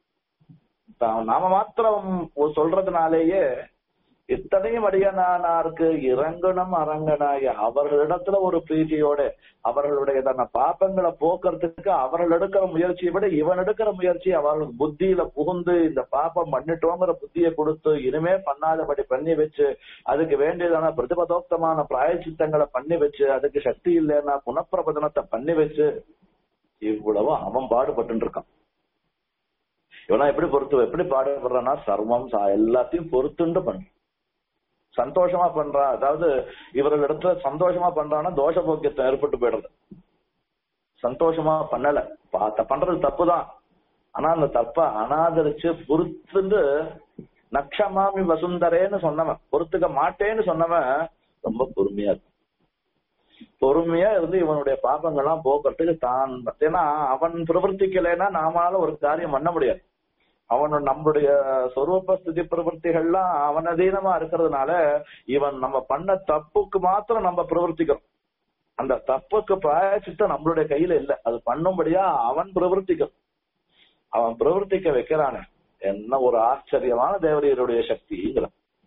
S1: தான் நாம மாத்திரம் ஒ- சொல்றதுனாலேயே இத்தனையும் அடியனானாருக்கு இறங்கணும் அரங்கனாய அவர்களிடத்துல ஒரு பிரீதியோட அவர்களுடைய தன்னை பாப்பங்களை போக்குறதுக்கு அவர்கள் எடுக்கிற முயற்சியை விட இவன் எடுக்கிற முயற்சி அவர்கள் புத்தியில புகுந்து இந்த பாப்பம் பண்ணிட்டோங்கிற புத்தியை கொடுத்து இனிமே பண்ணாதபடி பண்ணி வச்சு அதுக்கு வேண்டியதான பிரதிபதோக்தமான பிராயச்சித்தங்களை பண்ணி வச்சு அதுக்கு சக்தி இல்லைன்னா புனப்பிரபதனத்தை பண்ணி வச்சு இவ்வளவு அவன் பாடுபட்டு இருக்கான் இவனா எப்படி பொறுத்து எப்படி பாடுபடுறான்னா சர்வம் சா- எல்லாத்தையும் பொறுத்துண்டு பண்றான் சந்தோஷமா பண்றான் அதாவது இவர்கள் இடத்துல சந்தோஷமா பண்றான்னா தோஷ போக்கியத்தை ஏற்பட்டு போயிடுறது சந்தோஷமா பண்ணல பா- பண்றது தப்புதான் ஆனா அந்த தப்ப அனாதரிச்சு பொறுத்துண்டு நக்ஷமாமி வசுந்தரேன்னு சொன்னவன் பொறுத்துக்க மாட்டேன்னு சொன்னவன் ரொம்ப பொறுமையா இருக்கும் பொறுமையா இருந்து இவனுடைய பாபங்கள்லாம் போக்குறதுக்கு தான் ஏன்னா அவன் பிரவர்த்திக்கலைன்னா நாமால ஒரு காரியம் பண்ண முடியாது அவன் நம்மளுடைய சொரூப ஸ்திதி பிரவൃத்திகள்லாம் அவன் அதீனமா இருக்கிறதுனால இவன் நம்ம பண்ண தப்புக்கு மாத்திரம் நம்ம பிரவர்த்திக்கிறோம் அந்த தப்புக்கு பிராயச்சித்தம் நம்மளுடைய கையில இல்ல அது பண்ணும்படியா அவன் பிரவர்த்திக்கும் அவன் பிரவர்த்திக்க வைக்கிறானே என்ன ஒரு ஆச்சரியமான தேவரீருடைய சக்திங்கிற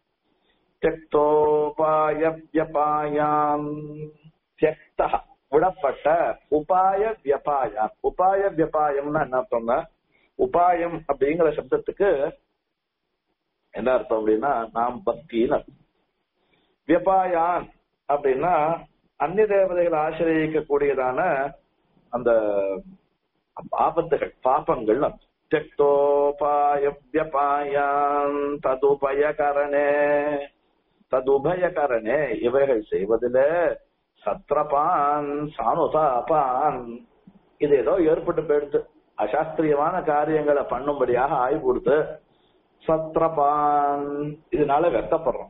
S1: தியக்தோபாயவியபாயாம் தியக்தா விடப்பட்ட உபாய வியபாயாம் உபாய வியபாயம்னா என்ன அர்த்தம்னா உபாயம் அப்படிங்கிற சப்தத்துக்கு என்ன அர்த்தம் அப்படின்னா நாம் பக்தின்னு அர்த்தம் வியபாயான் அப்படின்னா அந்நிய தேவதைகளை ஆசிரியக்க கூடியதான அந்த ஆபத்துகள் பாபங்கள் தியக்தோபாய வியபாயான் ததுபயகரணே ததுபயகரணே இவைகள் செய்வதில சத்ரபான் சானுதாபான் இது ஏதோ ஏற்பட்டு போயிடுத்து அசாஸ்திரியமான காரியங்களை பண்ணும்படியாக ஆய்வு கொடுத்து சத்ரபான் இதனால வெக்கப்படுறோம்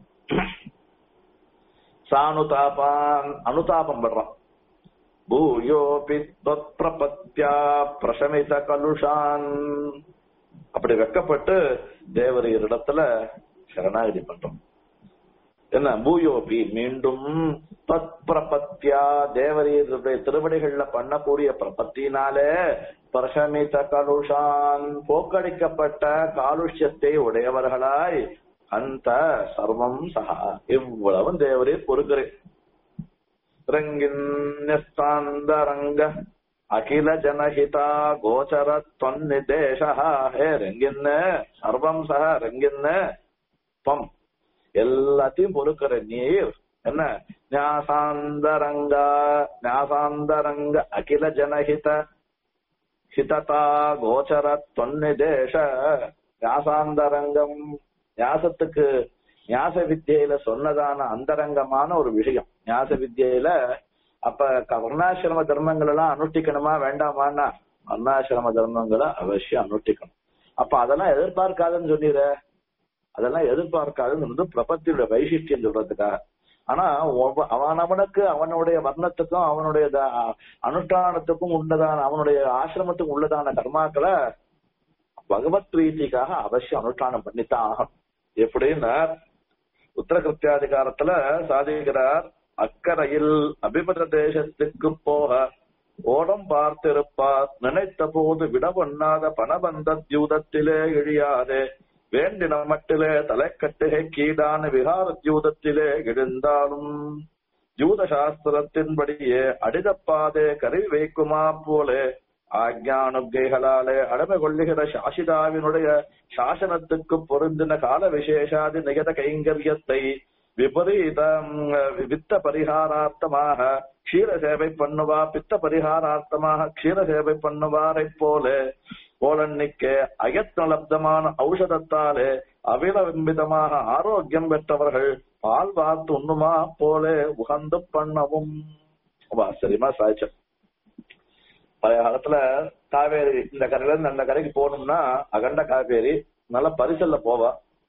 S1: சானுதாபான் அனுதாபம் படுறான் பூயோபி பிரபத்யா பிரசமித கலுஷான் அப்படி வெக்கப்பட்டு தேவரையர் இடத்துல சரணாகதி பண்றோம் என்ன பூயோபி மீண்டும் தத் பிரபத்யா தேவரீருடைய திருவடிகள்ல பண்ணக்கூடிய பிரபத்தினாலே பிரசமித கலுஷான் போக்கடிக்கப்பட்ட காலுஷ்யத்தை உடையவர்களாய் அந்த சர்வம் சகா இவ்வளவும் தேவரீர் பொறுக்கிறேன் ரங்கின்யஸ்தாந்தரங்க அகில ஜனஹிதா கோச்சர தொன்னிதேச ஹே ரங்கின்ன சர்வம் சக ரங்கின்ன பம் எல்லாத்தையும் பொறுக்கிற நீர் என்ன ஞாசாந்தரங்க ஞாசாந்தரங்க அகில ஜனஹித ஹிததா கோச்சர தொன்னிதேச ஞாசாந்தரங்கம் ஞாசத்துக்கு ஞாச வித்தியில சொன்னதான அந்தரங்கமான ஒரு விஷயம் ஞாச வித்தியில அப்ப க- வர்ணாசிரம தர்மங்கள் எல்லாம் அனுஷ்டிக்கணுமா வேண்டாமான்னா வர்ணாசிரம தர்மங்களை அவசியம் அனுஷ்டிக்கணும் அப்ப அதெல்லாம் எதிர்பார்க்காதுன்னு சொன்னீர அதெல்லாம் எதிர்பார்க்காதுன்னு வந்து பிரபத்தியோட வைசிஷ்டியம் சொல்றதுக்காக ஆனா ஒவ்வொ- அவனவனுக்கு அவனுடைய வர்ணத்துக்கும் அவனுடைய த- அனுஷ்டானத்துக்கும் உள்ளதான அவனுடைய ஆசிரமத்துக்கும் உள்ளதான கர்மாக்களை பகவத் பிரீத்திக்காக அவசியம் அனுஷ்டானம் பண்ணித்தான் ஆகணும் எப்படின்னா உத்தரகிருத்தியாதிகாரத்துல சாதிக்கிறார் அக்கறையில் அபிபத தேசத்துக்கு போக ஓடம் பார்த்திருப்பார் நினைத்த போது விடவண்ணாத பணபந்த தியூதத்திலே இழியாதே வேண்டின மட்டிலே தலைக்கட்டுகை கீடான விகார தியூதத்திலே எழுந்தாலும் யூத சாஸ்திரத்தின்படியே அடிதப்பாதே கருவி வைக்குமா போலே ஆக்ஞானுகைகளாலே அடமை கொள்ளுகிற சாசிதாவினுடைய சாசனத்துக்கு பொருந்தின கால விசேஷாதி நிகத கைங்கரியத்தை விபரீத வித்த பரிகாரார்த்தமாக க்ஷீர சேவை பண்ணுவா பித்த பரிகாரார்த்தமாக க்ஷீர சேவை பண்ணுவாரை போல போலன்னிக்கே அயத்னலப்தமான ஔஷதத்தாலே அவிலம்பிதமாக ஆரோக்கியம் பெற்றவர்கள் பால் வார்த்து உண்ணுமா போல உகந்து பண்ணவும் ஆச்சரியமா சாய்ச்சல் பழைய காலத்துல காவேரி இந்த கரையில இருந்து அந்த கரைக்கு போகணும்னா அகண்ட காவேரி நல்ல பரிசல்ல போவா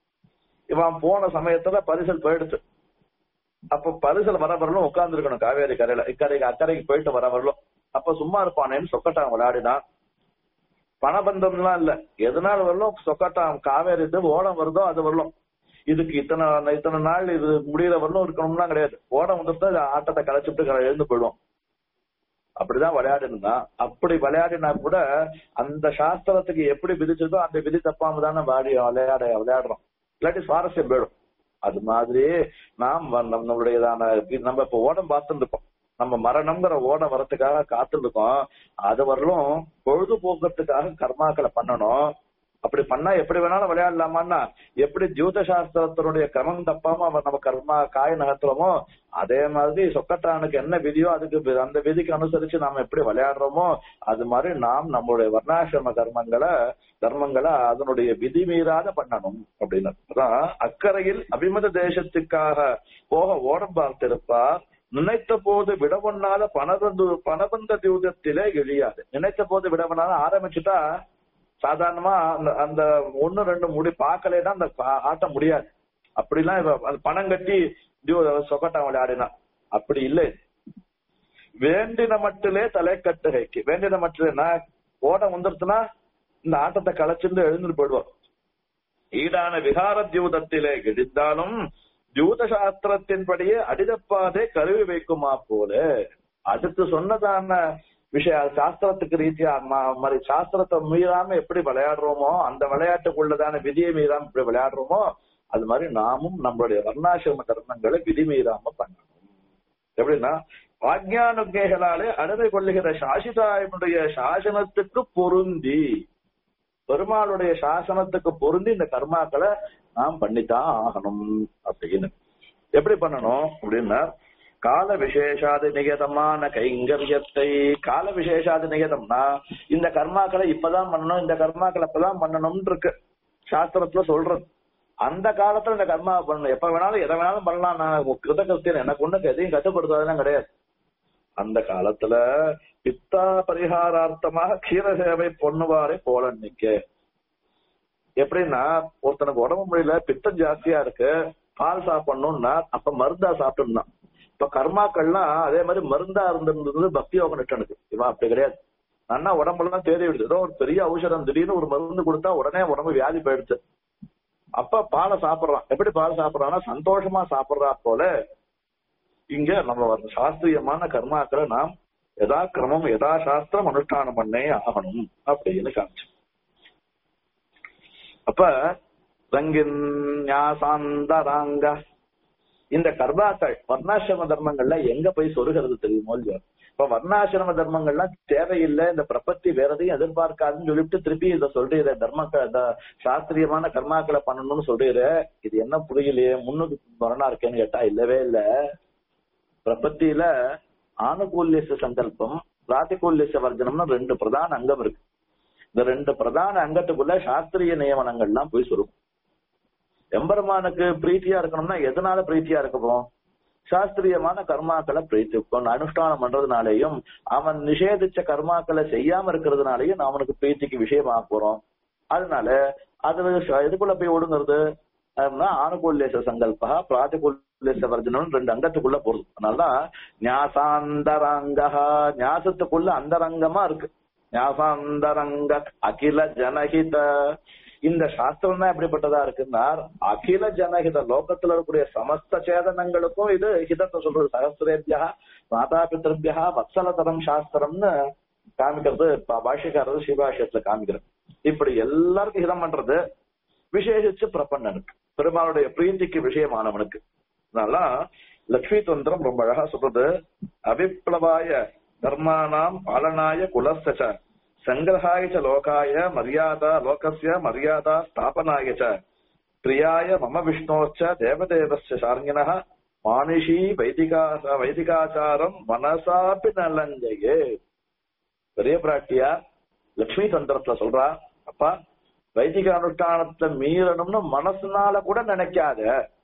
S1: இவன் போன சமயத்துல பரிசல் போயிடுச்சு அப்ப பரிசல் வர வரலும் உட்கார்ந்து இருக்கணும் காவேரி கரையில இக்கரைக்கு அக்கறைக்கு போயிட்டு வர வரலும் அப்ப சும்மா இருப்பானேன்னு சொக்கட்டான் விளையாடினான் பணபந்தம்லாம் இல்ல எதனால வரலும் சொக்கட்டான் காவேரி இது ஓடம் வருதோ அது வரலும் இதுக்கு இத்தனை இத்தனை நாள் இது முடியிற வரலும் இருக்கணும்னா கிடையாது ஓடம் வந்துட்டு ஆட்டத்தை கலைச்சிட்டு கரை எழுந்து போயிடும் அப்படிதான் விளையாடி இருந்தான் அப்படி விளையாடினா கூட அந்த சாஸ்திரத்துக்கு எப்படி விதிச்சதோ அந்த விதி தப்பாம தானே வாடி விளையாட விளையாடுறோம் இல்லாட்டி சுவாரஸ்யம் போயிடும் அது மாதிரி நாம் வ- நம்மளுடையதான நம்ம இப்ப ஓடம் பார்த்துட்டு இருக்கோம் நம்ம மரணம்ங்கிற ஓடம் வரத்துக்காக காத்துட்டு இருக்கோம் அது வரலும் பொழுதுபோக்குறதுக்காக கர்மாக்களை பண்ணணும் அப்படி பண்ணா எப்படி வேணாலும் விளையாடலாமான்னா எப்படி ஜூத சாஸ்திரத்தினுடைய கிரமம் தப்பாம அவன் நம்ம கர்மா காய நகர்த்துறோமோ அதே மாதிரி சொக்கட்டானுக்கு என்ன விதியோ அதுக்கு வி- அந்த விதிக்கு அனுசரிச்சு நாம எப்படி விளையாடுறோமோ அது மாதிரி நாம் நம்மளுடைய வர்ணாசிரம கர்மங்களை தர்மங்களை அதனுடைய விதி மீறாத பண்ணணும் அப்படின்னு அதான் அக்கறையில் அபிமத தேசத்துக்காக போக ஓடம் பார்த்திருப்பார் நினைத்த போது விடவண்ணாத பணபந்து பணபந்த தியூதத்திலே எழியாது நினைத்த போது விடவண்ணாத ஆரம்பிச்சுட்டா சாதாரணமா அந்த அந்த ஒண்ணு ரெண்டு முடி பார்க்கலைன்னா அந்த ஆ- ஆட்ட முடியாது அப்படிலாம் இவ அது பணம் கட்டி தியூ- சொக்கட்டான் விளையாடினா அப்படி இல்லை வேண்டின மட்டிலே தலை கட்டுகைக்கு வேண்டின மட்டிலேனா ஓடம் வந்துருச்சுன்னா இந்த ஆட்டத்தை களைச்சிருந்து எழுந்துட்டு போயிடுவோம் ஈடான விகார தியூதத்திலே இடித்தாலும் ஜூத சாஸ்திரத்தின்படியே அடிதப்பாதை கருவி வைக்குமா போல அடுத்து சொன்னதான விஷய சாஸ்திரத்துக்கு ரீதியா ம- மாதிரி சாஸ்திரத்தை மீறாம எப்படி விளையாடுறோமோ அந்த விளையாட்டுக்குள்ளதான விதியை மீறாம எப்படி விளையாடுறோமோ அது மாதிரி நாமும் நம்மளுடைய வர்ணாசிரம தர்மங்களை விதி மீறாம பண்ணணும் எப்படின்னா ஆக்ஞானுக்கைகளாலே அனுமை கொள்ளுகிற சாசிதாயனுடைய சாசனத்துக்கு பொருந்தி பெருமாளுடைய சாசனத்துக்கு பொருந்தி இந்த கர்மாக்களை நாம் பண்ணித்தான் ஆகணும் அப்படின்னு எப்படி பண்ணணும் அப்படின்னா கால விசேஷாதி நிகதமான கைங்கரியத்தை கால விசேஷாதி நிகதம்னா இந்த கர்மாக்களை இப்பதான் பண்ணணும் இந்த கர்மாக்களை இப்பதான் பண்ணணும்னு இருக்கு சாஸ்திரத்துல சொல்றது அந்த காலத்துல இந்த கர்மா பண்ணணும் எப்ப வேணாலும் எதை வேணாலும் பண்ணலாம் நான் கிருத கிறிஸ்டியன் எனக்கு ஒண்ணு எதையும் கட்டுப்படுத்தாதெல்லாம் கிடையாது அந்த காலத்துல பித்தா பரிகாரார்த்தமாக கீர சேவை பொண்ணுவாரை போல நிக்க எப்படின்னா ஒருத்தனுக்கு உடம்பு முடியல பித்தம் ஜாஸ்தியா இருக்கு பால் சாப்பிடணும்னா அப்ப மருந்தா சாப்பிட்டுருந்தான் இப்ப கர்மாக்கள்லாம் அதே மாதிரி மருந்தா இருந்திருந்தது பக்தி யோகம் நிட்டனுக்கு இவன் அப்படி கிடையாது நல்லா உடம்பெல்லாம் தேடி விடுது ஏதோ ஒரு பெரிய ஔஷதம் திடீர்னு ஒரு மருந்து கொடுத்தா உடனே உடம்பு வியாதி போயிடுச்சு அப்ப பாலை சாப்பிடுறான் எப்படி பால் சாப்பிடுறான்னா சந்தோஷமா சாப்பிடுறா போல இங்க நம்ம வர சாஸ்திரியமான கர்மாக்களை நாம் எதா கிரமம் எதா சாஸ்திரம் அனுஷ்டானம் பண்ணே ஆகணும் அப்படின்னு காமிச்சு அப்ப ரங்கின் ஞாசாந்தராங்க இந்த கர்மாக்கள் வர்ணாசிரம தர்மங்கள்ல எங்க போய் சொருகிறது தெரியுமோ இல்லையோ இப்ப வர்ணாசிரம தர்மங்கள்லாம் தேவையில்லை இந்த பிரபத்தி வேற எதையும் எதிர்பார்க்காதுன்னு சொல்லிட்டு திருப்பி இதை சொல்றீர தர்ம சாஸ்திரியமான கர்மாக்களை பண்ணணும்னு சொல்றீர இது என்ன புரியலையே முன்னுக்கு வரனா இருக்கேன்னு கேட்டா இல்லவே இல்ல பிரபத்தியில ஆனுகூல்யச சங்கல்பம் பிராத்திகூல்யச வர்ஜனம்னு ரெண்டு பிரதான அங்கம் இருக்கு இந்த ரெண்டு பிரதான அங்கத்துக்குள்ள சாஸ்திரிய நியமனங்கள்லாம் போய் சொல்லும் எம்பெருமானுக்கு பிரீத்தியா இருக்கணும்னா எதனால பிரீத்தியா இருக்கணும் சாஸ்திரியமான கர்மாக்களை பிரீத்தி அனுஷ்டானம் பண்றதுனாலையும் அவன் நிஷேதிச்ச கர்மாக்களை செய்யாம இருக்கிறதுனாலையும் அவனுக்கு பிரீத்திக்கு விஷயமாக போறோம் அதனால அது எதுக்குள்ள போய் ஒடுங்கிறது ஆனுகூல்யச சங்கல்பா பிராத்திகூல்யச வர்ஜனம் ரெண்டு அங்கத்துக்குள்ள போறது அதனாலதான் ஞாசாந்தரங்கா ஞாசத்துக்குள்ள அந்தரங்கமா இருக்கு ஞாசாந்தரங்க அகில ஜனஹித இந்த சாஸ்திரம் தான் எப்படிப்பட்டதா இருக்குன்னா அகில ஜனஹித லோகத்துல இருக்கக்கூடிய சமஸ்த சேதனங்களுக்கும் இது ஹிதத்தை சொல்றது சகசிரேபியா மாதா பித்திருபியா வத்சலதரம் சாஸ்திரம்னு காமிக்கிறது பாஷ்யக்காரர் ஸ்ரீபாஷ்யத்துல காமிக்கிறது இப்படி எல்லாருக்கும் ஹிதம் பண்றது விசேஷிச்சு பிரபன்னனுக்கு பெருமாளுடைய பிரீத்திக்கு விஷயமானவனுக்கு அதனால லட்சுமி தந்திரம் ரொம்ப அழகா சொல்றது அவிப்ளவாய தர்மானாம் பாலனாய குலஸ்தச்ச சங்கிரகாய ச லோகாய மரியாதா லோகஸ்ய மரியாதா ஸ்தாபனாய ச பிரியாய மம விஷ்ணோச்ச தேவதேவஸ்ய சார்ங்கிணः மானிஷி வைதிகா வைதிகாச்சாரம் மனசாப்பி நலங்கையே பெரிய பிராட்டியா லட்சுமி தந்திரத்துல சொல்றா அப்பா வைதிக அனுஷ்டானத்தை மீறணும்னு மனசுனால கூட நினைக்காத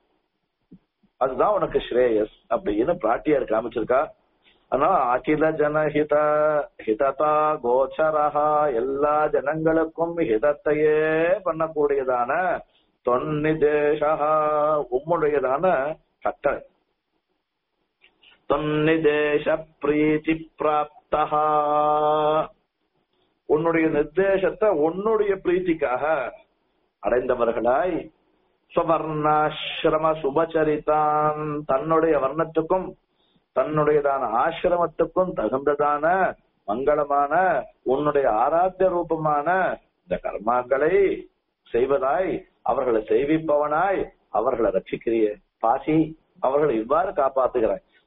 S1: அதுதான் உனக்கு ஸ்ரேயஸ் அப்படின்னு பிராட்டியார் காமிச்சிருக்கா ஆனா அகில ஜனஹித ஹிததா கோச்சரஹா எல்லா ஜனங்களுக்கும் ஹிதத்தையே பண்ணக்கூடியதான தொன்னிதேசா உம்முடையதான கட்டளை தொன்னிதேச பிரீத்தி பிராப்தா உன்னுடைய நிர்தேசத்தை உன்னுடைய பிரீத்திக்காக அடைந்தவர்களாய் சுவர்ணாசிரம சுபச்சரிதான் தன்னுடைய வர்ணத்துக்கும் தன்னுடையதான ஆசிரமத்துக்கும் தகுந்ததான மங்களமான உன்னுடைய ஆராத்திய ரூபமான இந்த கர்மாக்களை செய்வதாய் அவர்களை செய்விப்பவனாய் அவர்களை ரட்சிக்கிறிய பாசி அவர்களை இவ்வாறு காப்பாத்துகிறாய்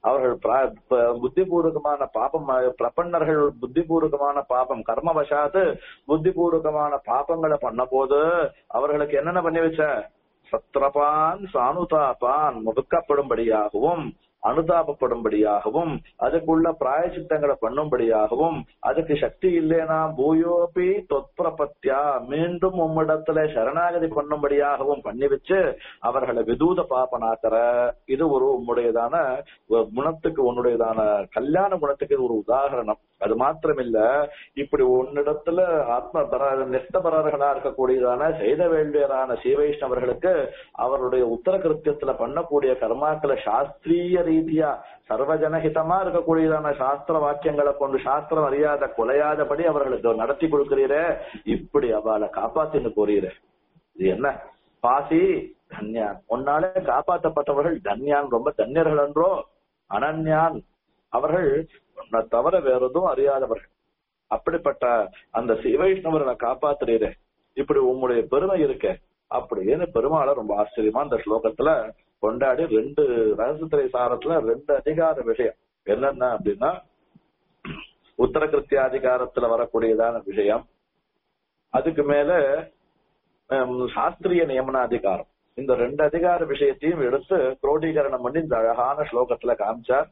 S1: அவர்கள் பிரா- ப- புத்திபூர்வகமான பாபம் அஹ், பிரபன்னர்கள் புத்திபூர்வகமான பாபம் கர்மவசாத்து புத்திபூர்வகமான பாபங்களை பண்ண போது அவர்களுக்கு என்னென்ன பண்ணி வச்ச சத்ரபான் சானுதாபான் முதுக்கப்படும்படியாகவும் அனுதாபப்படும்படியாகவும் அதுக்குள்ள பிராயச்சித்தங்களை பண்ணும்படியாகவும் அதுக்கு சக்தி இல்லைனா பூயோபி தொத்பிரபத்யா மீண்டும் உம்மிடத்துல சரணாகதி பண்ணும்படியாகவும் பண்ணி வச்சு அவர்களை விதூத பாப்பனாக்கிற இது ஒரு உம்முடையதான ஒரு குணத்துக்கு உன்னுடையதான கல்யாண குணத்துக்கு இது ஒரு உதாரணம் அது மாத்திரமில்ல இப்படி உன்னிடத்துல ஆத்ம பர நிஷ்டபரர்களா இருக்கக்கூடியதான செய்த வேண்டியதான சீவைஷ்ணவர்களுக்கு அவருடைய உத்தர கிருத்தியத்துல பண்ணக்கூடிய கர்மாக்களை சாஸ்திரிய ரீதியா சர்வஜனஹிதமா இருக்கக்கூடியதான சாஸ்திர வாக்கியங்களை கொண்டு சாஸ்திரம் அறியாத குலையாதபடி அவர்களுக்கு நடத்தி கொடுக்கிறீரே இப்படி அவளை காப்பாத்தின்னு போறீரே இது என்ன பாசி தன்யான் உன்னாலே காப்பாற்றப்பட்டவர்கள் தன்யான் ரொம்ப தன்யர்கள் என்றோ அனன்யான் அவர்கள் உன்னை தவிர வேற எதுவும் அறியாதவர்கள் அப்படிப்பட்ட அந்த சிவைஷ்ணவர்களை காப்பாத்துறீரே இப்படி உம்முடைய பெருமை இருக்க அப்படின்னு பெருமாளை ரொம்ப ஆச்சரியமா அந்த ஸ்லோகத்துல கொண்டாடி ரெண்டு ரகசியத்திரை சாரத்துல ரெண்டு அதிகார விஷயம் என்னென்ன அப்படின்னா உத்தர கிருத்தியாதிகாரத்துல வரக்கூடியதான விஷயம் அதுக்கு மேல ஹம், சாஸ்திரிய நியமனாதிகாரம் இந்த ரெண்டு அதிகார விஷயத்தையும் எடுத்து குரோடீகரணம் பண்ணி இந்த அழகான ஸ்லோகத்துல காமிச்சார்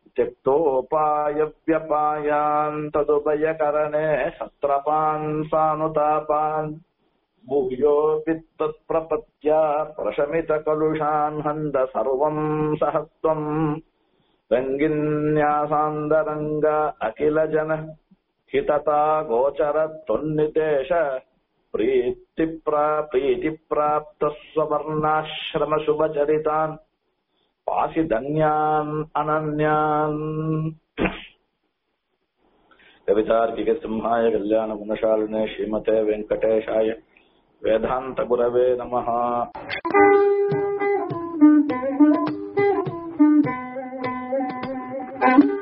S1: त्यक्तोपायव्यपायान् तदुभयकरणे सत्रपान् सानुतापान् भूयोऽपि तत्प्रपत्या प्रशमितकलुषान् हन्द सर्वम् सहत्वम् रङ्गिन्यासान्दरङ्ग अखिल जन हितता गोचर त्वन्नितेश प्रीतिप्रा प्रीतिप्राप्तः स्ववर्णाश्रमशुभचरितान् पासि धन्यान् अनन्यान् कवितार्किकसिंहाय कल्याणगुणशालिने श्रीमते वेङ्कटेशाय वेदान्तगुरवे नमः
S2: Thank you.